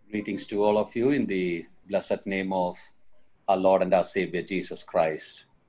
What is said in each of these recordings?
Greetings to all of you in the blessed name of our Lord and our Savior Jesus Christ.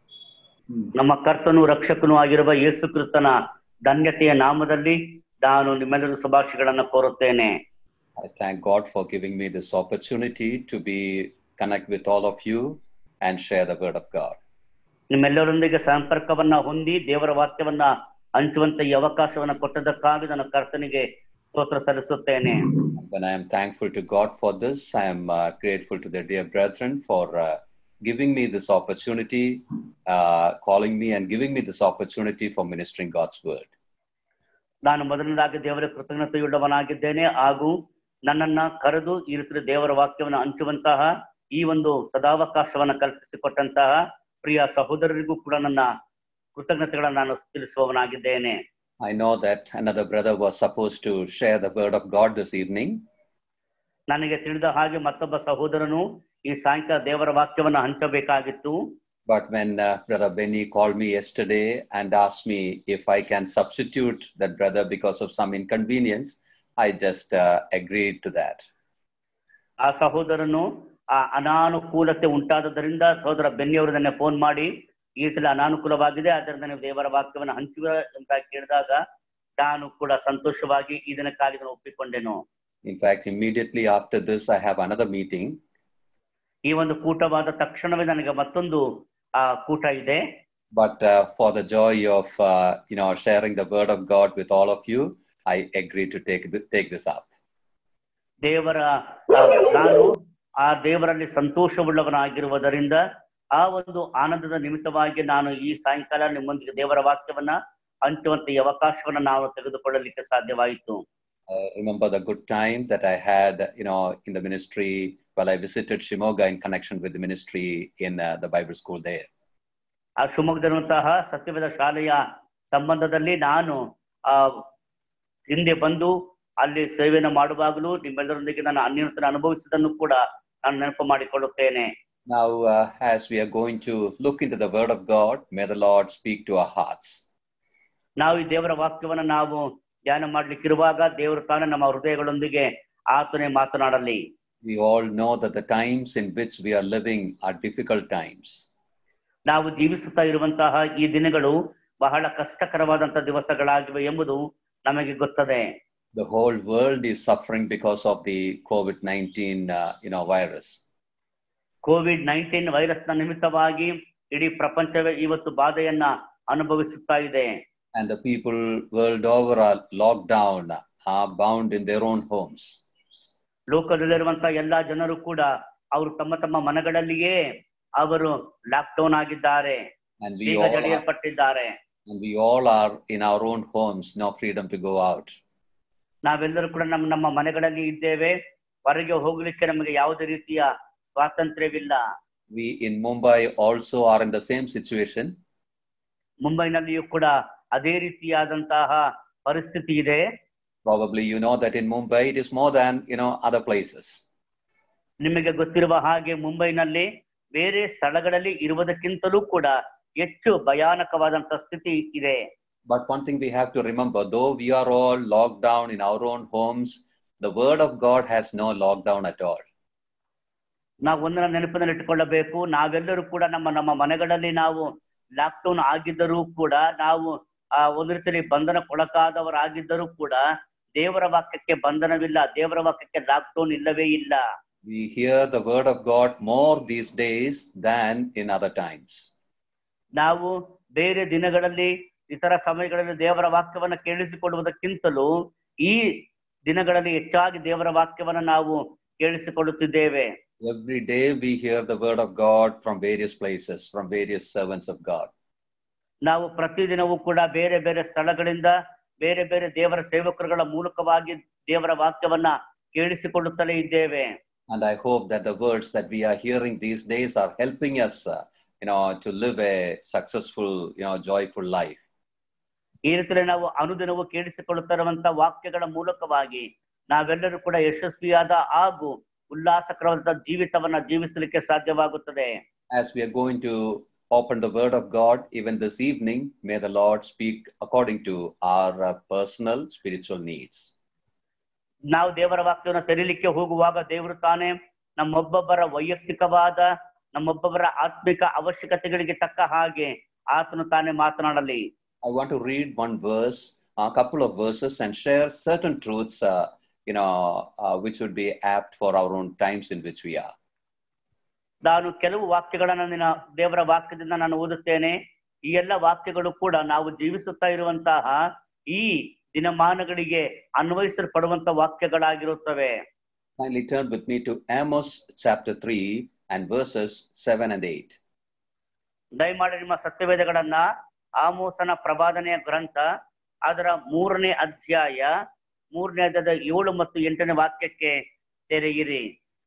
ನಮ್ಮ ಕರ್ತನು ರಕ್ಷಕನೂ ಆಗಿರುವ ಯೇಸು ಕ್ರಿಸ್ತನ ಧನ್ಯತೆಯ ನಾಮದಲ್ಲಿ ನಾನು ನಿಮ್ಮೆಲ್ಲರೂ ಶುಭಾಶಯಗಳನ್ನು ಕೋರುತ್ತೇನೆ I thank God for giving me this opportunity to be connect with all of you and share the word of God. ನಿಮ್ಮೆಲ್ಲರೊಂದಿಗೆ ಸಂಪರ್ಕವನ್ನ ಹೊಂದಿ ದೇವರ ವಾಕ್ಯವನ್ನ ಹಂಚುವಂತ ಈ ಅವಕಾಶವನ್ನ ಕೊಟ್ಟದಕ್ಕಾಗಿ ನನ್ನ ಕರ್ತನಿಗೆ ಸ್ತೋತ್ರ ಸಲ್ಲಿಸುತ್ತೇನೆ And when I am thankful to God for this, I am uh, grateful to the dear brethren for uh, giving me this opportunity, uh, calling me and giving me this opportunity for ministering God's word. ನಾನು ಮೊದಲನೇದಾಗಿ ದೇವರ ಕೃತಜ್ಞತೆಯುಳ್ಳವನಾಗಿದ್ದೇನೆ ಹಾಗೂ ನನ್ನನ್ನ ಕರೆದು ಈ ರೀತಿ ದೇವರ ವಾಕ್ಯವನ್ನು ಹಂಚುವಂತಹ ಈ ಒಂದು ಸದಾವಕಾಶವನ್ನ ಕಲ್ಪಿಸಿಕೊಟ್ಟಂತಹ ಪ್ರಿಯ ಸಹೋದರರಿಗೂ ಕೂಡ ನನ್ನ ಕೃತಜ್ಞತೆಗಳನ್ನು ನಾನು ತಿಳಿಸುವವನಾಗಿದ್ದೇನೆ I know that another brother was supposed to share the word of God this evening, ನನಗೆ ತಿಳಿದ ಹಾಗೆ ಮತ್ತೊಬ್ಬ ಸಹೋದರನು ಈ ಸಾಯಂಕಾಲ ದೇವರ ವಾಕ್ಯವನ್ನ ಹಂಚಬೇಕಾಗಿತ್ತು but when uh, Brother Benny called me yesterday and asked me if I can substitute that brother because of some inconvenience, I just uh, agreed to that. ಆ ಸಹೋದರನು ಆ ಅನಾನುಕೂಲತೆ ಉಂಟಾದದರಿಂದ ಸಹೋದರ ಬೆನ್ನಿಯವರು ನನ್ನ ಫೋನ್ ಮಾಡಿ ಈ ಸಲ ಅನಾನುಕೂಲವಾಗಿದೆ ಆದ್ದರಿಂದ ನೀವು ದೇವರ ವಾಕ್ಯವನ್ನು ಹಂಚುವ ಅಂತ ಕೇಳಿದಾಗ ನಾನು ಕೂಡ ಸಂತೋಷವಾಗಿ ಈ ದಿನಕ್ಕಾಗಿ ಇದನ್ನು ಒಪ್ಪಿಕೊಂಡೆನು In fact, immediately after this, I have another meeting. ಈ ಒಂದು ಕೂಟವಾದ ತಕ್ಷಣವೇ ನನಗೆ ಮತ್ತೊಂದು ಆ ಕೂಟ ಇದೆ But uh, for the joy of uh, you know sharing the word of God with all of you, I agree to take th- take this up. ದೇವರ ಆ, ನಾನು ಆ ದೇವರಲ್ಲಿ ಸಂತೋಷವುಳ್ಳವನಾಗಿರುವುದರಿಂದ ಆ ಒಂದು ಆನಂದದ ನಿಮಿತ್ತವಾಗಿ ನಾನು ಈ ಸಾಯಂಕಾಲ ನಿಮ್ಮೊಂದಿಗೆ ದೇವರ ವಾಕ್ಯವನ್ನ ಹಂಚುವಂತ ಈ ಅವಕಾಶವನ್ನ ನಾವು ತೆಗೆದುಕೊಳ್ಳಲಿಕ್ಕೆ ಸಾಧ್ಯವಾಯಿತು I remember the good time that I had, you know, in the ministry while I visited Shimoga in connection with the ministry in uh, the Bible school there. ಆ ಶಿವಮೊಗ್ಗದಲ್ಲಿರುವಂತಹ ಸತ್ಯವೇದ ಶಾಲೆಯ ಸಂಬಂಧದಲ್ಲಿ ನಾನು ಆ ಹಿಂದೆ ಬಂದು ಅಲ್ಲಿ ಸೇವೆಯನ್ನು ಮಾಡುವಾಗಲೂ ನಿಮ್ಮೆಲ್ಲರೊಂದಿಗೆ ನಾನು ಅನ್ಯೋನ್ಯತೆಯನ್ನು ಅನುಭವಿಸಿದ್ದನ್ನು ಕೂಡ ನಾನು ನೆನಪು ಮಾಡಿಕೊಳ್ಳುತ್ತೇನೆ Now, uh, as we are going to look into the Word of God, may the Lord speak to our hearts. ನಾವು ಈ ದೇವರ ವಾಕ್ಯವನ್ನ ನಾವು ಧ್ಯಾನ ಮಾಡ್ಲಿಕ್ಕಿರುವಾಗ ದೇವರು ತಾನೇ ನಮ್ಮ ಹೃದಯಗಳೊಂದಿಗೆ ಆತನೇ ಮಾತನಾಡಲಿ We all know that the times in which we are living are difficult times. ನಾವು ಜೀವಿಸುತ್ತಾ ಇರುವಂತಹ ಈ ದಿನಗಳು ಬಹಳ ಕಷ್ಟಕರವಾದಂತಹ ದಿವಸಗಳಾಗಿವೆ ಎಂಬುದು ನಮಗೆ ಗೊತ್ತದೆ The whole world is suffering because of the COVID 19 uh, you know, virus. COVID nineteen ವೈರಸ್ನ ನಿಮಿತ್ತವಾಗಿ ಇಡೀ ಪ್ರಪಂಚವೇ ಇವತ್ತು ಬಾಧೆಯನ್ನ ಅನುಭವಿಸುತ್ತಾ ಇದೆ And the people world over are locked down, are bound in their own homes. ಲೋಕದಲ್ಲಿರುವಂತಹ ಎಲ್ಲಾ ಜನರು ಕೂಡ ಅವರು ತಮ್ಮ ತಮ್ಮ ಮನೆಗಳಲ್ಲಿಯೇ ಅವರು ಲಾಕ್ಡೌನ್ ಆಗಿದ್ದಾರೆ And we ಈಗ all, are, ಜಡಿಯಲ್ಪಟ್ಟಿದ್ದಾರೆ and we all are in our own homes, no freedom to go out. ನಾವೆಲ್ಲರೂ ಕೂಡ ನಮ್ಮ ನಮ್ಮ ಮನೆಗಳಲ್ಲಿ ಇದ್ದೇವೆ ಹೊರಗೆ ಹೋಗ್ಲಿಕ್ಕೆ ನಮಗೆ ಯಾವುದೇ ರೀತಿಯ ಸ್ವಾತಂತ್ರ್ಯವಿಲ್ಲ We in Mumbai also are in the same situation. ಮುಂಬೈನಲ್ಲಿಯೂ ಕೂಡ ಅದೇ ರೀತಿಯಾದಂತಹ ಪರಿಸ್ಥಿತಿ ಇದೆ Probably you know that in Mumbai it is more than you know other places. ನಿಮಗೆ ಗೊತ್ತಿರುವ ಹಾಗೆ ಮುಂಬೈನಲ್ಲಿ ಬೇರೆ ಸ್ಥಳಗಳಲ್ಲಿ ಇರುವುದಕ್ಕಿಂತಲೂ ಕೂಡ ಹೆಚ್ಚು ಭಯಾನಕವಾದಂತ ಸ್ಥಿತಿ ಇದೆ But one thing we have to remember, though we are all locked down in our own homes, the word of God has no lockdown at all. ನಾವು ಒಂದನ್ನ ನೆನಪಿನಲ್ಲಿ ಇಟ್ಟುಕೊಳ್ಳಬೇಕು ನಾವೆಲ್ಲರೂ ಕೂಡ ನಮ್ಮ ನಮ್ಮ ಮನೆಗಳಲ್ಲಿ ನಾವು ಲಾಕ್ಡೌನ್ ಆಗಿದ್ದರೂ ಕೂಡ ನಾವು ಆ ಒಂದು ರೀತಿಯಲ್ಲಿ ಬಂಧನಕ್ಕೊಳಗಾದವರಾಗಿದ್ದರೂ ಕೂಡ ದೇವರ ವಾಕ್ಯಕ್ಕೆ ಬಂಧನವಿಲ್ಲ ದೇವರ ವಾಕ್ಯಕ್ಕೆ ಲಾಕ್ಡೌನ್ ಇಲ್ಲವೇ ಇಲ್ಲ We hear the word of God more these days than in other times. ನಾವು ಬೇರೆ ದಿನಗಳಲ್ಲಿ ಇತರ ಸಮಯಗಳಲ್ಲಿ ದೇವರ ವಾಕ್ಯವನ್ನ ಕೇಳಿಸಿಕೊಳ್ಳುವುದಕ್ಕಿಂತಲೂ ಈ ದಿನಗಳಲ್ಲಿ ಹೆಚ್ಚಾಗಿ ದೇವರ ವಾಕ್ಯವನ್ನ ನಾವು ಕೇಳಿಸಿಕೊಳ್ಳುತ್ತಿದ್ದೇವೆ Every day we hear the word of God from various places, from various servants of God. ನಾವು ಪ್ರತಿದಿನವೂ ಕೂಡ ಬೇರೆ ಬೇರೆ ಸ್ಥಳಗಳಿಂದ ಬೇರೆ ಬೇರೆ ದೇವರ ಸೇವಕರುಗಳ ಮೂಲಕವಾಗಿ ದೇವರ ವಾಕ್ಯವನ್ನ ಕೇಳಿಸಿಕೊಳ್ಳುತ್ತಲೇ ಇದ್ದೇವೆ And I hope that the words that we are hearing these days are helping us, uh, you know, to live a successful, you know, joyful life. ಈ ರೀತಿಯಲ್ಲಿ ನಾವು ಅನುದಿನವೂ ಕೇಳಿಸಿಕೊಳ್ಳುತ್ತಿರುವಂತ ವಾಕ್ಯಗಳ ಮೂಲಕವಾಗಿ ನಾವೆಲ್ಲರೂ ಕೂಡ ಯಶಸ್ವಿಯಾದ ಹಾಗೂ ಉಲ್ಲಾಸಕರವಾದ ಜೀವಿತವನ್ನ ಜೀವಿಸಲಿಕ್ಕೆ ಸಾಧ್ಯವಾಗುತ್ತದೆ As we are going to open the word of God even this evening, may the Lord speak according to our uh, personal spiritual needs. ನಾವು ದೇವರ ವಾಕ್ಯವನ್ನು ತೆರೀಲಿಕ್ಕೆ ಹೋಗುವಾಗ ದೇವರು ತಾನೇ ನಮ್ಮೊಬ್ಬೊಬ್ಬರ ವೈಯಕ್ತಿಕವಾದ ನಮ್ಮೊಬ್ಬೊಬ್ಬರ ಆತ್ಮಿಕ ಅವಶ್ಯಕತೆಗಳಿಗೆ ತಕ್ಕ ಹಾಗೆ ಆತನು ತಾನೇ ಮಾತನಾಡಲಿ I want to read one verse, a couple of verses, and share certain truths, uh, you know, uh, which would be apt for our own times in which we are. ನಾನು ಕೆಲವು ವಾಕ್ಯಗಳನ್ನು ನಿನ್ನ ದೇವರ ವಾಕ್ಯದಿಂದ ನಾನು ಓದುತ್ತೇನೆ ಈ ಎಲ್ಲ ವಾಕ್ಯಗಳು ಕೂಡ ನಾವು ಜೀವಿಸುತ್ತಾ ಇರುವಂತಹ ಈ ದಿನಮಾನಗಳಿಗೆ ಅನ್ವಯಿಸಲ್ಪಡುವಂತ ವಾಕ್ಯಗಳಾಗಿರುತ್ತವೆ Kindly turn with me to Amos chapter 3 and verses 7 and 8. ದಯಮಾಡಿ ನಿಮ್ಮ ಸತ್ಯವೇದಗಳನ್ನ ಆಮೋಸನ ಪ್ರವಾದನೆಯ ಗ್ರಂಥ ಅದರ ಮೂರನೇ ಅಧ್ಯಾಯ ಮೂರನೇ ಅಧ್ಯಾಯದ ಏಳು ಮತ್ತು ಎಂಟನೇ ವಾಕ್ಯಕ್ಕೆ ತೆರೆಯಿರಿ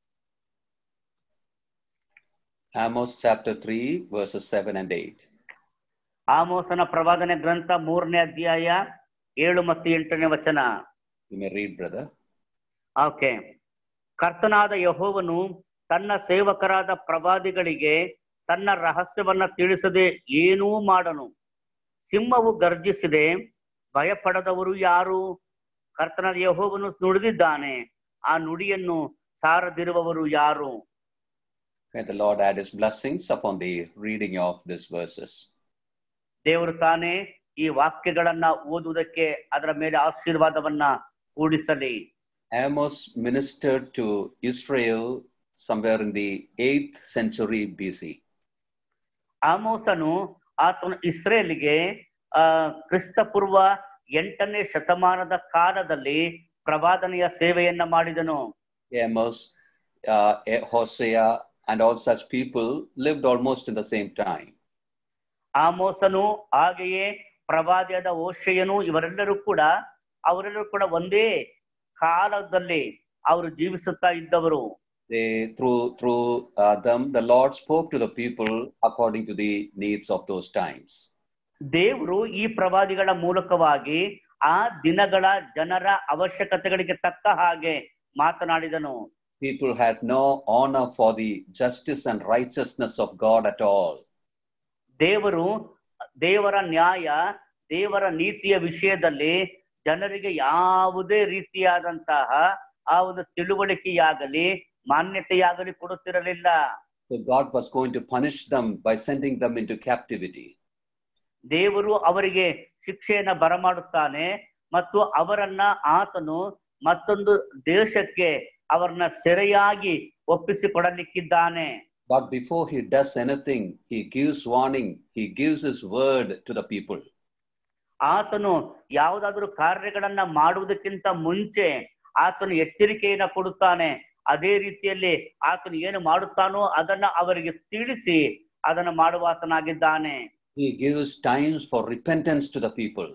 Amos chapter 3, verses 7 and 8. ಆಮೋಸನ ಪ್ರವಾದನೆ ಗ್ರಂಥ ಮೂರನೇ ಅಧ್ಯಾಯ ಏಳು ಮತ್ತು ಎಂಟನೇ ವಚನ You may read, brother. Okay ಕರ್ತನಾದ ಯಹೋವನು ತನ್ನ ಸೇವಕರಾದ ಪ್ರವಾದಿಗಳಿಗೆ ತನ್ನ ರಹಸ್ಯವನ್ನ ತಿಳಿಸದೆ ಏನೂ ಮಾಡನು ಸಿಂಹವು ಗರ್ಜಿಸಿದೆ ಭಯಪಡದವರು ಯಾರು ಕರ್ತನಾದ ಯಹೋವನು ನುಡಿದಿದ್ದಾನೆ ಆ ನುಡಿಯನ್ನು ಸಾರದಿರುವವರು ಯಾರು May the Lord add his blessings upon the reading of these verses. ದೇವರು ತಾನೇ ಈ ವಾಕ್ಯಗಳನ್ನ ಓದುವುದಕ್ಕೆ ಅದರ ಮೇಲೆ ಆಶೀರ್ವಾದವನ್ನ ಕೂಡಿಸಲಿ Amos ministered to Israel somewhere in the 8th century BC. ಆಮೋಸನು ಆತನು ಇಸ್ರೇಲಿಗೆ ಆ ಕ್ರಿಸ್ತ ಪೂರ್ವ ಎಂಟನೇ ಶತಮಾನದ ಕಾಲದಲ್ಲಿ ಪ್ರವಾದನೆಯ ಸೇವೆಯನ್ನ ಮಾಡಿದನು Amos, uh, Hosea, and all such people lived almost in the same time. ಆಮೋಸನು ಹಾಗೆಯೇ ಪ್ರವಾದಿಯಾದ ಓಶೆಯನು ಇವರೆಲ್ಲರೂ ಕೂಡ ಅವರೆಲ್ಲರೂ ಕೂಡ ಒಂದೇ ಕಾಲದಲ್ಲಿ ಅವರು ಜೀವಿಸುತ್ತಾ ಇದ್ದವರು They, through through uh, them, the Lord spoke to the people according to the needs of those times. ದೇವರು ಈ ಪ್ರವಾದಿಗಳ ಮೂಲಕವಾಗಿ ಆ ದಿನಗಳ ಜನರ ಅವಶ್ಯಕತೆಗಳಿಗೆ ತಕ್ಕ ಹಾಗೆ ಮಾತನಾಡಿದನು People had no honor for the justice and righteousness of God at all. ದೇವರು ದೇವರ ನ್ಯಾಯ ದೇವರ ನೀತಿಯ ವಿಷಯದಲ್ಲಿ ಜನರಿಗೆ ಯಾವುದೇ ರೀತಿಯಾದಂತಹ ಆ ಒಂದು ತಿಳುವಳಿಕೆಯಾಗಲಿ ಮಾನ್ಯತೆಯಾಗಲಿ ಕೊಡುತ್ತಿರಲಿಲ್ಲ So God was going to punish them by sending them into captivity. ದೇವರು ಅವರಿಗೆ ಶಿಕ್ಷೆಯನ್ನ ಬರಮಾಡುತ್ತಾನೆ ಮತ್ತು ಅವರನ್ನ ಆತನು ಮತ್ತೊಂದು ದೇಶಕ್ಕೆ ಅವರನ್ನ ಸೆರೆಯಾಗಿ ಒಪ್ಪಿಸಿಕೊಡಲಿಕ್ಕಿದ್ದಾನೆ But before he does anything, he gives warning, he gives his word to the people. ಆತನು ಯಾವುದಾದ್ರೂ ಕಾರ್ಯಗಳನ್ನ ಮಾಡುವುದಕ್ಕಿಂತ ಮುಂಚೆ ಆತನು ಎಚ್ಚರಿಕೆಯನ್ನ ಕೊಡುತ್ತಾನೆ ಅದೇ ರೀತಿಯಲ್ಲಿ ಆತನು ಏನು ಮಾಡುತ್ತಾನೋ ಅದನ್ನ ಅವರಿಗೆ ತಿಳಿಸಿ ಅದನ್ನು ಮಾಡುವಾತನಾಗಿದ್ದಾನೆ He gives times for repentance to the people.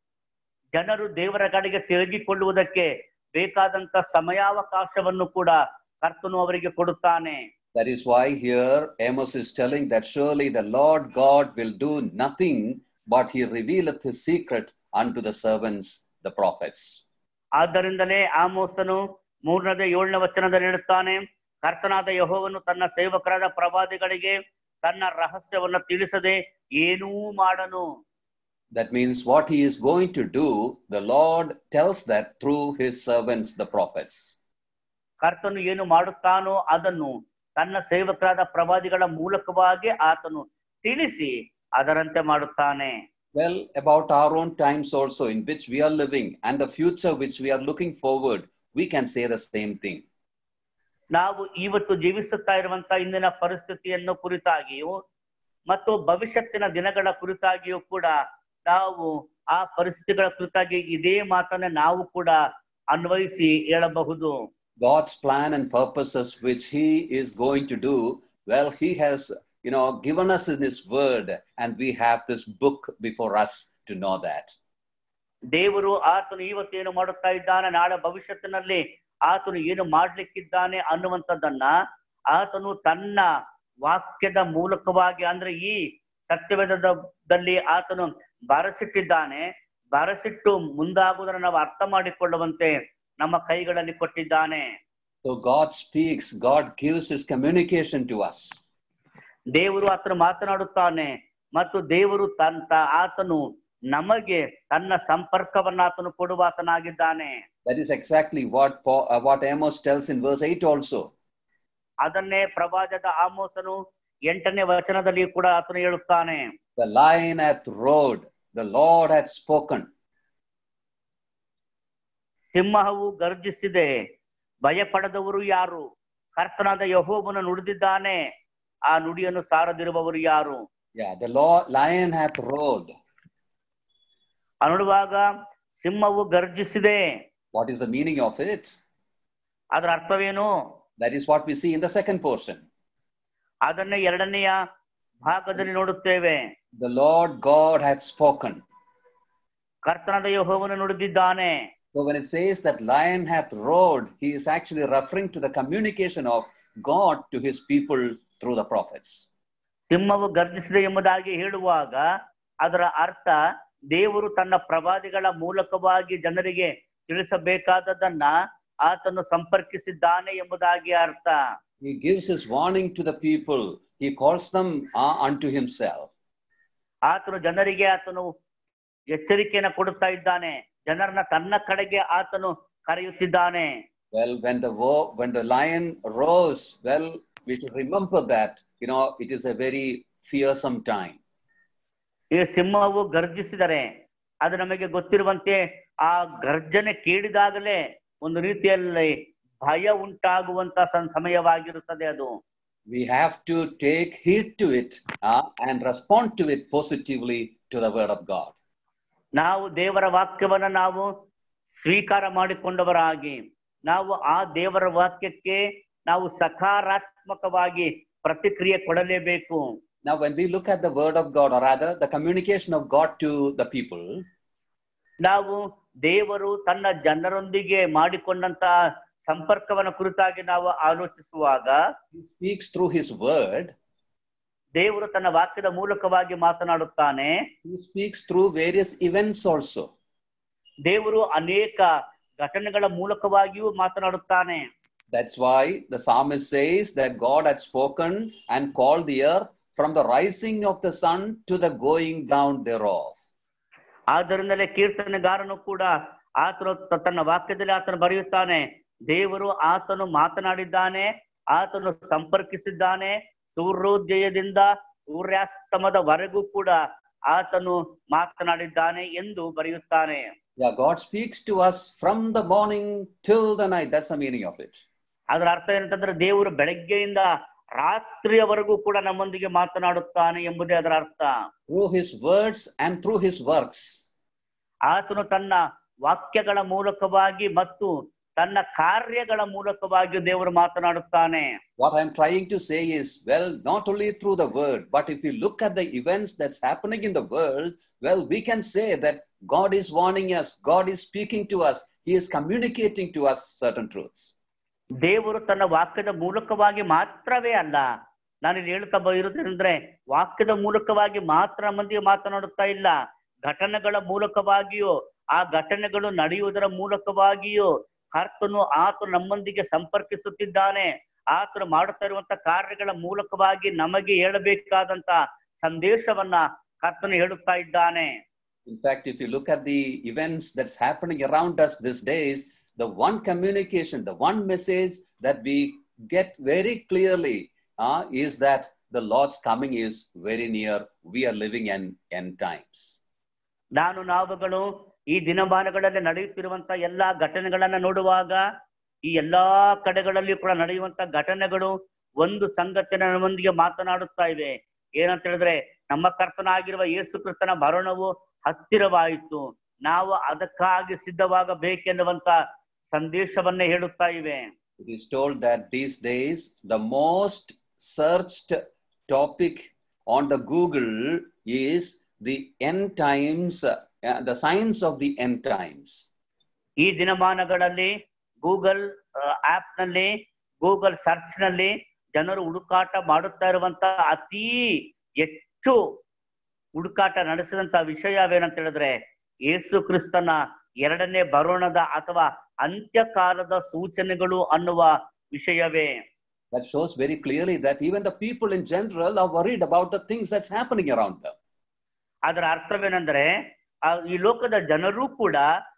ಜನರು ದೇವರ ಕಡೆಗೆ ತಿರುಗಿಕೊಳ್ಳುವುದಕ್ಕೆ ಬೇಕಾದಂತ ಸಮಯಾವಕಾಶವನ್ನು ಕೂಡ ಕರ್ತನು ಅವರಿಗೆ ಕೊಡುತ್ತಾನೆ That is why here Amos is telling that surely the Lord God will do nothing, but he revealeth his secret unto the servants, the prophets. ಆದ್ದರಿಂದಲೇ ಆಮೋಸನು ಮೂರನೇ ಏಳನೇ ವಚನದಲ್ಲಿ ಹೇಳುತ್ತಾನೆ ಕರ್ತನಾದ ಯಹೋವನು ತನ್ನ ಸೇವಕರಾದ ಪ್ರವಾದಿಗಳಿಗೆ ತನ್ನ ರಹಸ್ಯವನ್ನು ತಿಳಿಸದೆ ಏನೂ ಮಾಡನು That means what he is going to do, the Lord tells that through his servants, the prophets. ಕರ್ತನು ಏನು ಮಾಡುತ್ತಾನೋ ಅದನ್ನು ತನ್ನ ಸೇವಕರಾದ ಪ್ರವಾದಿಗಳ ಮೂಲಕವಾಗಿ ಆತನು ತಿಳಿಸಿ ಅದರಂತೆ ಮಾಡುತ್ತಾನೆ Well, about our own times also, in which we are living, and the future which we are looking forward, we can say the same thing. ನಾವು ಇವತ್ತು ಜೀವಿಸುತ್ತಾ ಇರುವಂತ ಇಂದಿನ ಪರಿಸ್ಥಿತಿಯನ್ನು ಕುರಿತಾಗಿಯೂ ಮತ್ತು ಭವಿಷ್ಯತ್ತಿನ ದಿನಗಳ ಕುರಿತಾಗಿಯೂ ಕೂಡ ನಾವು ಆ ಪರಿಸ್ಥಿತಿಗಳ ಕುರಿತಾಗಿ ಇದೇ ಮಾತನ್ನ ನಾವು ಕೂಡ ಅನ್ವಯಿಸಿ ಹೇಳಬಹುದು God's plan and purposes which He is going to do, well, He has, you know, given us in His Word, and we have this book before us to know that. ದೇವರು ಆತನು ಇವತ್ತೇನು ಮಾಡುತ್ತಾ ಇದ್ದಾನೆ ನಾಳೆ ಭವಿಷ್ಯತ್ತಿನಲ್ಲಿ ಆತನು ಏನು ಮಾಡ್ಲಿಕ್ಕಿದ್ದಾನೆ ಅನ್ನುವಂಥದ್ದನ್ನ ಆತನು ತನ್ನ ವಾಕ್ಯದ ಮೂಲಕವಾಗಿ ಅಂದ್ರೆ ಈ ಸತ್ಯವೇದದಲ್ಲಿ ಆತನು ಬರಸಿಟ್ಟಿದ್ದಾನೆ ಬರಸಿಟ್ಟು ಮುಂದಾಗುವುದನ್ನು ನಾವು ಅರ್ಥ ಮಾಡಿಕೊಳ್ಳುವಂತೆ ನಮ್ಮ ಕೈಗಳಲ್ಲಿ ಕೊಟ್ಟಿದ್ದಾನೆ So God speaks, God gives His communication to us. ದೇವರು ಆತನು ಮಾತನಾಡುತ್ತಾನೆ ಮತ್ತು ದೇವರು ತನ್ನ ಆತನು ನಮಗೆ ತನ್ನ ಸಂಪರ್ಕವನ್ನ ಆತನು ಕೊಡುವಾತನಾಗಿದ್ದಾನೆ That is exactly what Paul, uh, what Amos tells in verse 8 also. ಅದನ್ನೇ ಪ್ರವಾದದ ಆಮೋಸನು ಎಂಟನೇ ವಚನದಲ್ಲಿ ಕೂಡ ಆತನು ಹೇಳುತ್ತಾನೆ The lion hath roared, the Lord hath spoken. ಸಿಂಹವು ಗರ್ಜಿಸಿದೆ ಭಯಪಡದವರು ಯಾರು ಕರ್ತನಾದ ಯಹೋವನು ನುಡಿದಿದ್ದಾನೆ ಆ ನುಡಿಯನ್ನು ಸಾರದಿರುವವರು ಯಾರು Yeah, the Lord, lion hath roared. ಆ ನೋಡುವಾಗ ಸಿಂಹವು ಗರ್ಜಿಸಿದೆ What is the meaning of it? ಅದರ ಅರ್ಥವೇನು That is what we see in the second portion. ಅದನ್ನೇ ಎರಡನೆಯ ಭಾಗದಲ್ಲಿ ನೋಡುತ್ತೇವೆ The Lord God hath spoken. ಕರ್ತನಾದ ಯಹೋವನು ನುಡಿದಿದ್ದಾನೆ So when it says that lion hath roared, he is actually referring to the communication of God to his people through the prophets. ಸಿಂಹವು ಗರ್ಜಿಸಿದೆ ಎಂಬುದಾಗಿ ಹೇಳುವಾಗ ಅದರ ಅರ್ಥ ದೇವರು ತನ್ನ ಪ್ರವಾದಿಗಳ ಮೂಲಕವಾಗಿ ಜನರಿಗೆ ತಿಳಿಸಬೇಕಾದದನ್ನ ಆತನು ಸಂಪರ್ಕಿಸಿದ್ದಾನೆ ಎಂಬುದಾಗಿ ಅರ್ಥ He gives his warning to the people. He calls them uh, unto himself. ಆತನು ಜನರಿಗೆ ಆತನು ಎಚ್ಚರಿಕೆಯನ್ನು ಕೊಡುತ್ತಾ ಇದ್ದಾನೆ ಜನರನ್ನ ತನ್ನ ಕಡೆಗೆ ಆತನು ಕರೆಯುತ್ತಿದ್ದಾನೆ Well, when the wo- when the lion rose, well, we should remember that you know it is a very fearsome time. ಈ ಸಿಂಹವು ಗರ್ಜಿಸಿದರೆ ಅದು ನಮಗೆ ಗೊತ್ತಿರುವಂತೆ ಆ ಗರ್ಜನೆ ಕೇಳಿದಾಗಲೇ ಒಂದು ರೀತಿಯಲ್ಲಿ ಭಯ ಉಂಟಾಗುವಂತ ಸಂ- ಸಮಯವಾಗಿರುತ್ತದೆ ಅದು We have to take heed to it uh, and respond to it positively to the word of God. ನಾವು ದೇವರ ವಾಕ್ಯವನ್ನ ನಾವು ಸ್ವೀಕಾರ ಮಾಡಿಕೊಂಡವರಾಗಿ ನಾವು ಆ ದೇವರ ವಾಕ್ಯಕ್ಕೆ ನಾವು ಸಕಾರಾತ್ಮಕವಾಗಿ ಪ್ರತಿಕ್ರಿಯೆ ಕೊಡಲೇಬೇಕು Now, when we look at the word of God, or rather the communication of God to the people, ನಾವು ದೇವರು ತನ್ನ ಜನರೊಂದಿಗೆ ಮಾಡಿಕೊಂಡಂತಹ ಸಂಪರ್ಕವನ್ನ ಕುರಿತಾಗಿ ನಾವು ಆಲೋಚಿಸುವಾಗ He speaks through His word. ದೇವರು ತನ್ನ ವಾಕ್ಯದ ಮೂಲಕವಾಗಿ ಮಾತನಾಡುತ್ತಾನೆ He speaks through various events also. ದೇವರು ಅನೇಕ ಘಟನೆಗಳ ಮೂಲಕವಾಗಿಯೂ ಮಾತನಾಡುತ್ತಾನೆ That's why the psalmist says that God had spoken and called the earth from the rising of the sun to the going down thereof. ಆದ್ದರಿಂದಲೇ ಕೀರ್ತನೆಗಾರನು ಕೂಡ ಆತನು ತ- ತನ್ನ ವಾಕ್ಯದಲ್ಲಿ ಆತನು ಬರೆಯುತ್ತಾನೆ ದೇವರು ಆತನು ಮಾತನಾಡಿದ್ದಾನೆ ಆತನು ಸಂಪರ್ಕಿಸಿದ್ದಾನೆ ಸೂರ್ಯೋದಯದಿಂದ ಸೂರ್ಯಾಸ್ತಮದವರೆಗೂ ಕೂಡ ಆತನು ಮಾತನಾಡಿದ್ದಾನೆ ಎಂದು ಬರೆಯುತ್ತಾನೆ Yeah, God speaks to us from the morning till the night. That's the meaning of it. ಅದರ ಅರ್ಥ ಏನಂತಂದ್ರೆ ದೇವರು ಬೆಳಗ್ಗೆಯಿಂದ ರಾತ್ರಿಯವರೆಗೂ ಕೂಡ ನಮ್ಮೊಂದಿಗೆ ಮಾತನಾಡುತ್ತಾನೆ ಎಂಬುದೇ ಅದರ ಅರ್ಥ Through His words and through His works. ಆತನು ತನ್ನ ವಾಕ್ಯಗಳ ಮೂಲಕವಾಗಿ ಮತ್ತು ತನ್ನ ಕಾರ್ಯಗಳ ಮೂಲಕವಾಗಿ ದೇವರು ಮಾತನಾಡುತ್ತಾನೆ What I'm trying to say is, well, not only through the word, but if you look at the events that's happening in the world, well, we can say that God is warning us, God is speaking to us, He is communicating to us certain truths. ದೇವರು ತನ್ನ ವಾಕ್ಯದ ಮೂಲಕವಾಗಿ ಮಾತ್ರವೇ ಅಲ್ಲ ನಾನು ಇಲ್ಲಿ ಹೇಳ್ತಾ ಬ- ಇರುವುದೇನೆಂದ್ರೆ ವಾಕ್ಯದ ಮೂಲಕವಾಗಿ ಮಾತ್ರ ನಮ್ಮೊಂದಿಗೆ ಮಾತನಾಡುತ್ತಾ ಇಲ್ಲ ಘಟನೆಗಳ ಮೂಲಕವಾಗಿಯೂ ಆ ಘಟನೆಗಳು ನಡೆಯುವುದರ ಮೂಲಕವಾಗಿಯೂ ಕರ್ತನು ಆತನು ನಮ್ಮೊಂದಿಗೆ ಸಂಪರ್ಕಿಸುತ್ತಿದ್ದಾನೆ ಆತನು ಮಾಡುತ್ತಾ ಇರುವಂತ ಕಾರ್ಯಗಳ ಮೂಲಕವಾಗಿ ನಮಗೆ ಹೇಳಬೇಕಾದಂತ ಸಂದೇಶವನ್ನ ಕರ್ತನು ಹೇಳುತ್ತಾ ಇದ್ದಾನೆ In fact, if you look at the events that's happening around us these days, the one communication, the one message that we get very clearly uh, is that the Lord's coming is very near. We are living in end times. ನಾನು ನಾವುಗಳು ಈ ದಿನಮಾನಗಳಲ್ಲಿ ನಡೆಯುತ್ತಿರುವಂತ ಎಲ್ಲಾ ಘಟನೆಗಳನ್ನ ನೋಡುವಾಗ ಈ ಎಲ್ಲಾ ಕಡೆಗಳಲ್ಲಿ ಕೂಡ ನಡೆಯುವಂತ ಘಟನೆಗಳು ಒಂದು ಸಂಗತಿನ ನಮ್ಮೊಂದಿಗೆ ಮಾತನಾಡುತ್ತಾ ಇವೆ ಏನಂತ ಹೇಳಿದ್ರೆ ನಮ್ಮ ಕರ್ತನಾಗಿರುವ ಯೇಸು ಕ್ರಿಸ್ತನ ಮರಣವು ಹತ್ತಿರವಾಯಿತು ನಾವು ಅದಕ್ಕಾಗಿ ಸಿದ್ಧವಾಗಬೇಕೆನ್ನುವಂತ ಸಂದೇಶವನ್ನೇ ಹೇಳುತ್ತಾ ಇವೆ It is told that these days the most searched topic on the Google is the end times, uh, the signs of the end times. ಈ ದಿನಮಾನಗಳಲ್ಲಿ ಗೂಗಲ್ ಆಪ್ ನಲ್ಲಿ ಗೂಗಲ್ ಸರ್ಚ್ ನಲ್ಲಿ ಜನರು ಹುಡುಕಾಟ ಮಾಡುತ್ತಾ ಇರುವಂತ ಅತಿ ಹೆಚ್ಚು ಹುಡುಕಾಟ ನಡೆಸಿದಂತ ವಿಷಯವೇನಂತ ಹೇಳಿದ್ರೆ ಯೇಸು ಕ್ರಿಸ್ತನ ಎರಡನೇ ಬರೋಣದ ಅಥವಾ ಅಂತ್ಯಕಾಲದ ಸೂಚನೆಗಳು ಅನ್ನುವ ವಿಷಯವೇ That shows very clearly that even the people in general are worried about the things that's happening around them. ಅದರ ಅರ್ಥವೇನೆಂದ್ರೆ ಆ ಈ ಲೋಕದ ಜನರು ಕೂಡ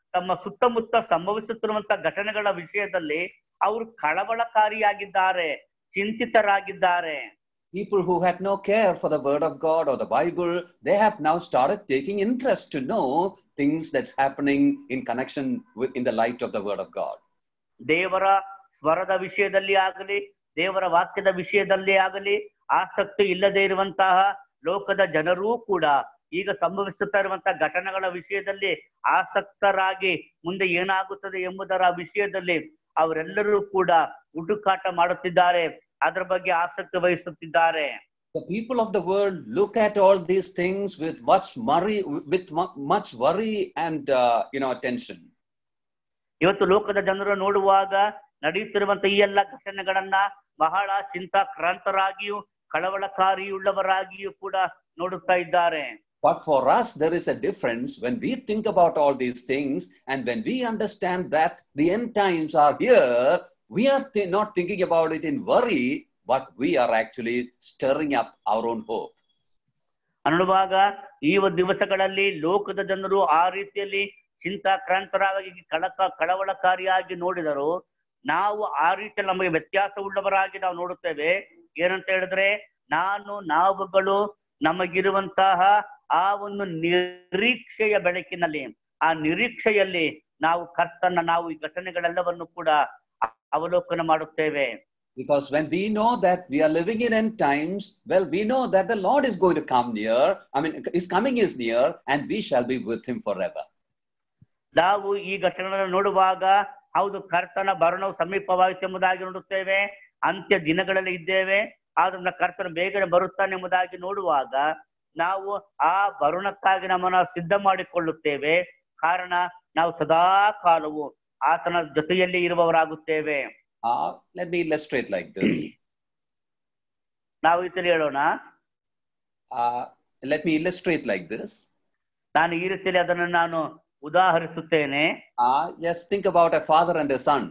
ತಮ್ಮ ಸುತ್ತಮುತ್ತ ಸಂಭವಿಸುತ್ತಿರುವಂತ ಘಟನೆಗಳ ವಿಷಯದಲ್ಲಿ ಅವರು ಕಳವಳಕಾರಿಯಾಗಿದ್ದಾರೆ ಚಿಂತಿತರಾಗಿದ್ದಾರೆ People who had no care for the word of God or the Bible, they have now started taking interest to know things that's happening in connection with in the light of the word of God. ದೇವರ ಸ್ವರದ ವಿಷಯದಲ್ಲಿ ಆಗಲಿ ದೇವರ ವಾಕ್ಯದ ವಿಷಯದಲ್ಲಿ ಆಗಲಿ ಆಸಕ್ತಿ ಇಲ್ಲದೆ ಇರುವಂತಹ ಲೋಕದ ಜನರೂ ಕೂಡ ಈಗ ಸಂಭವಿಸುತ್ತಾ ಇರುವಂತಹ ಘಟನೆಗಳ ವಿಷಯದಲ್ಲಿ ಆಸಕ್ತರಾಗಿ ಮುಂದೆ ಏನಾಗುತ್ತದೆ ಎಂಬುದರ ವಿಷಯದಲ್ಲಿ ಅವರೆಲ್ಲರೂ ಕೂಡ ಹುಡುಕಾಟ ಮಾಡುತ್ತಿದ್ದಾರೆ ಅದರ ಬಗ್ಗೆ ಆಸಕ್ತಿ ವಹಿಸುತ್ತಿದ್ದಾರೆ The people of the world look at all these things with much worry, with mu- much worry and uh, you know attention. ಇವತ್ತು ಲೋಕದ ಜನರು ನೋಡುವಾಗ ನಡೆಯುತ್ತಿರುವಂತ ಈ ಎಲ್ಲ ಘಟನೆಗಳನ್ನ ಬಹಳ ಚಿಂತಾಕ್ರಾಂತರಾಗಿಯೂ ಕಳವಳಕಾರಿಯುಳ್ಳವರಾಗಿಯೂ ಕೂಡ ನೋಡುತ್ತಾ ಇದ್ದಾರೆ But for us, there is a difference when we think about all these things and when we understand that the end times are here, we are thi- not thinking about it in worry, but we are actually stirring up our own hope. ಅನ್ನುವಾಗ ಈ ಒಂದು ದಿವಸಗಳಲ್ಲಿ ಲೋಕದ ಜನರು ಆ ರೀತಿಯಲ್ಲಿ ಚಿಂತಾಕ್ರಾಂತರಾಗಿ ಕಳಕ ಕಳವಳಕಾರಿಯಾಗಿ ನೋಡಿದರು ನಾವು ಆ ರೀತಿಯಲ್ಲಿ ನಮಗೆ ವ್ಯತ್ಯಾಸವುಳ್ಳವರಾಗಿ ನಾವು ನೋಡುತ್ತೇವೆ ಏನಂತ ಹೇಳಿದ್ರೆ ನಾನು ನಾವುಗಳು ನಮಗಿರುವಂತಹ ಆ ಒಂದು ನಿರೀಕ್ಷೆಯ ಬೆಳಕಿನಲ್ಲಿ ಆ ನಿರೀಕ್ಷೆಯಲ್ಲಿ ನಾವು ಕರ್ತನ ನಾವು ಈ ಘಟನೆಗಳೆಲ್ಲವನ್ನು ಕೂಡ ಅವಲೋಕನ ಮಾಡುತ್ತೇವೆ Because when we know that we are living in end times, well, we know that the Lord is going to come near. I mean, His coming is near, and we shall be with Him forever. ನಾವು ಈ ಘಟನೆಗಳನ್ನು ನೋಡುವಾಗ ಹೌದು ಕರ್ತನ ಭರಣವು ಸಮೀಪವಾಯಿತು ಎಂಬುದಾಗಿ ನೋಡುತ್ತೇವೆ ಅಂತ್ಯ ದಿನಗಳಲ್ಲಿ ಇದ್ದೇವೆ ಆದ್ರಿಂದ ಕರ್ತನ ಬೇಗನೆ ಬರುತ್ತಾನೆ ಎಂಬುದಾಗಿ ನೋಡುವಾಗ ನಾವು ಆ ಭರಣಕ್ಕಾಗಿ ನಮ್ಮನ್ನ ಸಿದ್ಧ ಮಾಡಿಕೊಳ್ಳುತ್ತೇವೆ ಕಾರಣ ನಾವು ಸದಾ ಕಾಲವು ಆತನ ಜೊತೆಯಲ್ಲಿ ಇರುವವರಾಗುತ್ತೇವೆ Uh, let me illustrate like this. ನಾವು ಈ ರೀತಿಯಲ್ಲಿ ಹೇಳೋಣ Uh, let me illustrate like this. ನಾನು ಈ ರೀತಿಯಲ್ಲಿ ಅದನ್ನು ನಾನು ಉದಾಹರಿಸುತ್ತೇನೆ Uh, just think about a father and a son.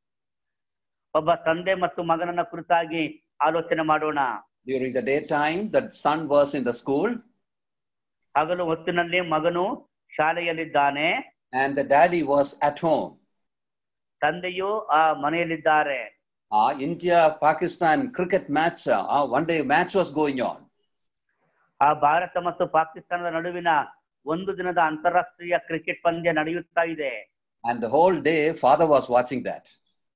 ಒಬ್ಬ ತಂದೆ ಮತ್ತು ಮಗನನ್ನ ಕುರಿತಾಗಿ ಆಲೋಚನೆ ಮಾಡೋಣ During the daytime, the son was in the school, ಹಗಲು ಹೊತ್ತಿನಲ್ಲಿ ಮಗನು ಶಾಲೆಯಲ್ಲಿದ್ದಾನೆ and the daddy was at home. ತಂದೆಯು ಆ ಮನೆಯಲ್ಲಿದ್ದಾರೆ Uh, India Pakistan cricket match, uh, one day match was going on. ಆ ಭಾರತ ಮತ್ತು ಪಾಕಿಸ್ತಾನದ ನಡುವಿನ ಒಂದು ದಿನದ ಅಂತಾರಾಷ್ಟ್ರೀಯ ಕ್ರಿಕೆಟ್ ಪಂದ್ಯ ನಡೆಯುತ್ತಾ ಇದೆ And the whole day, father was watching that.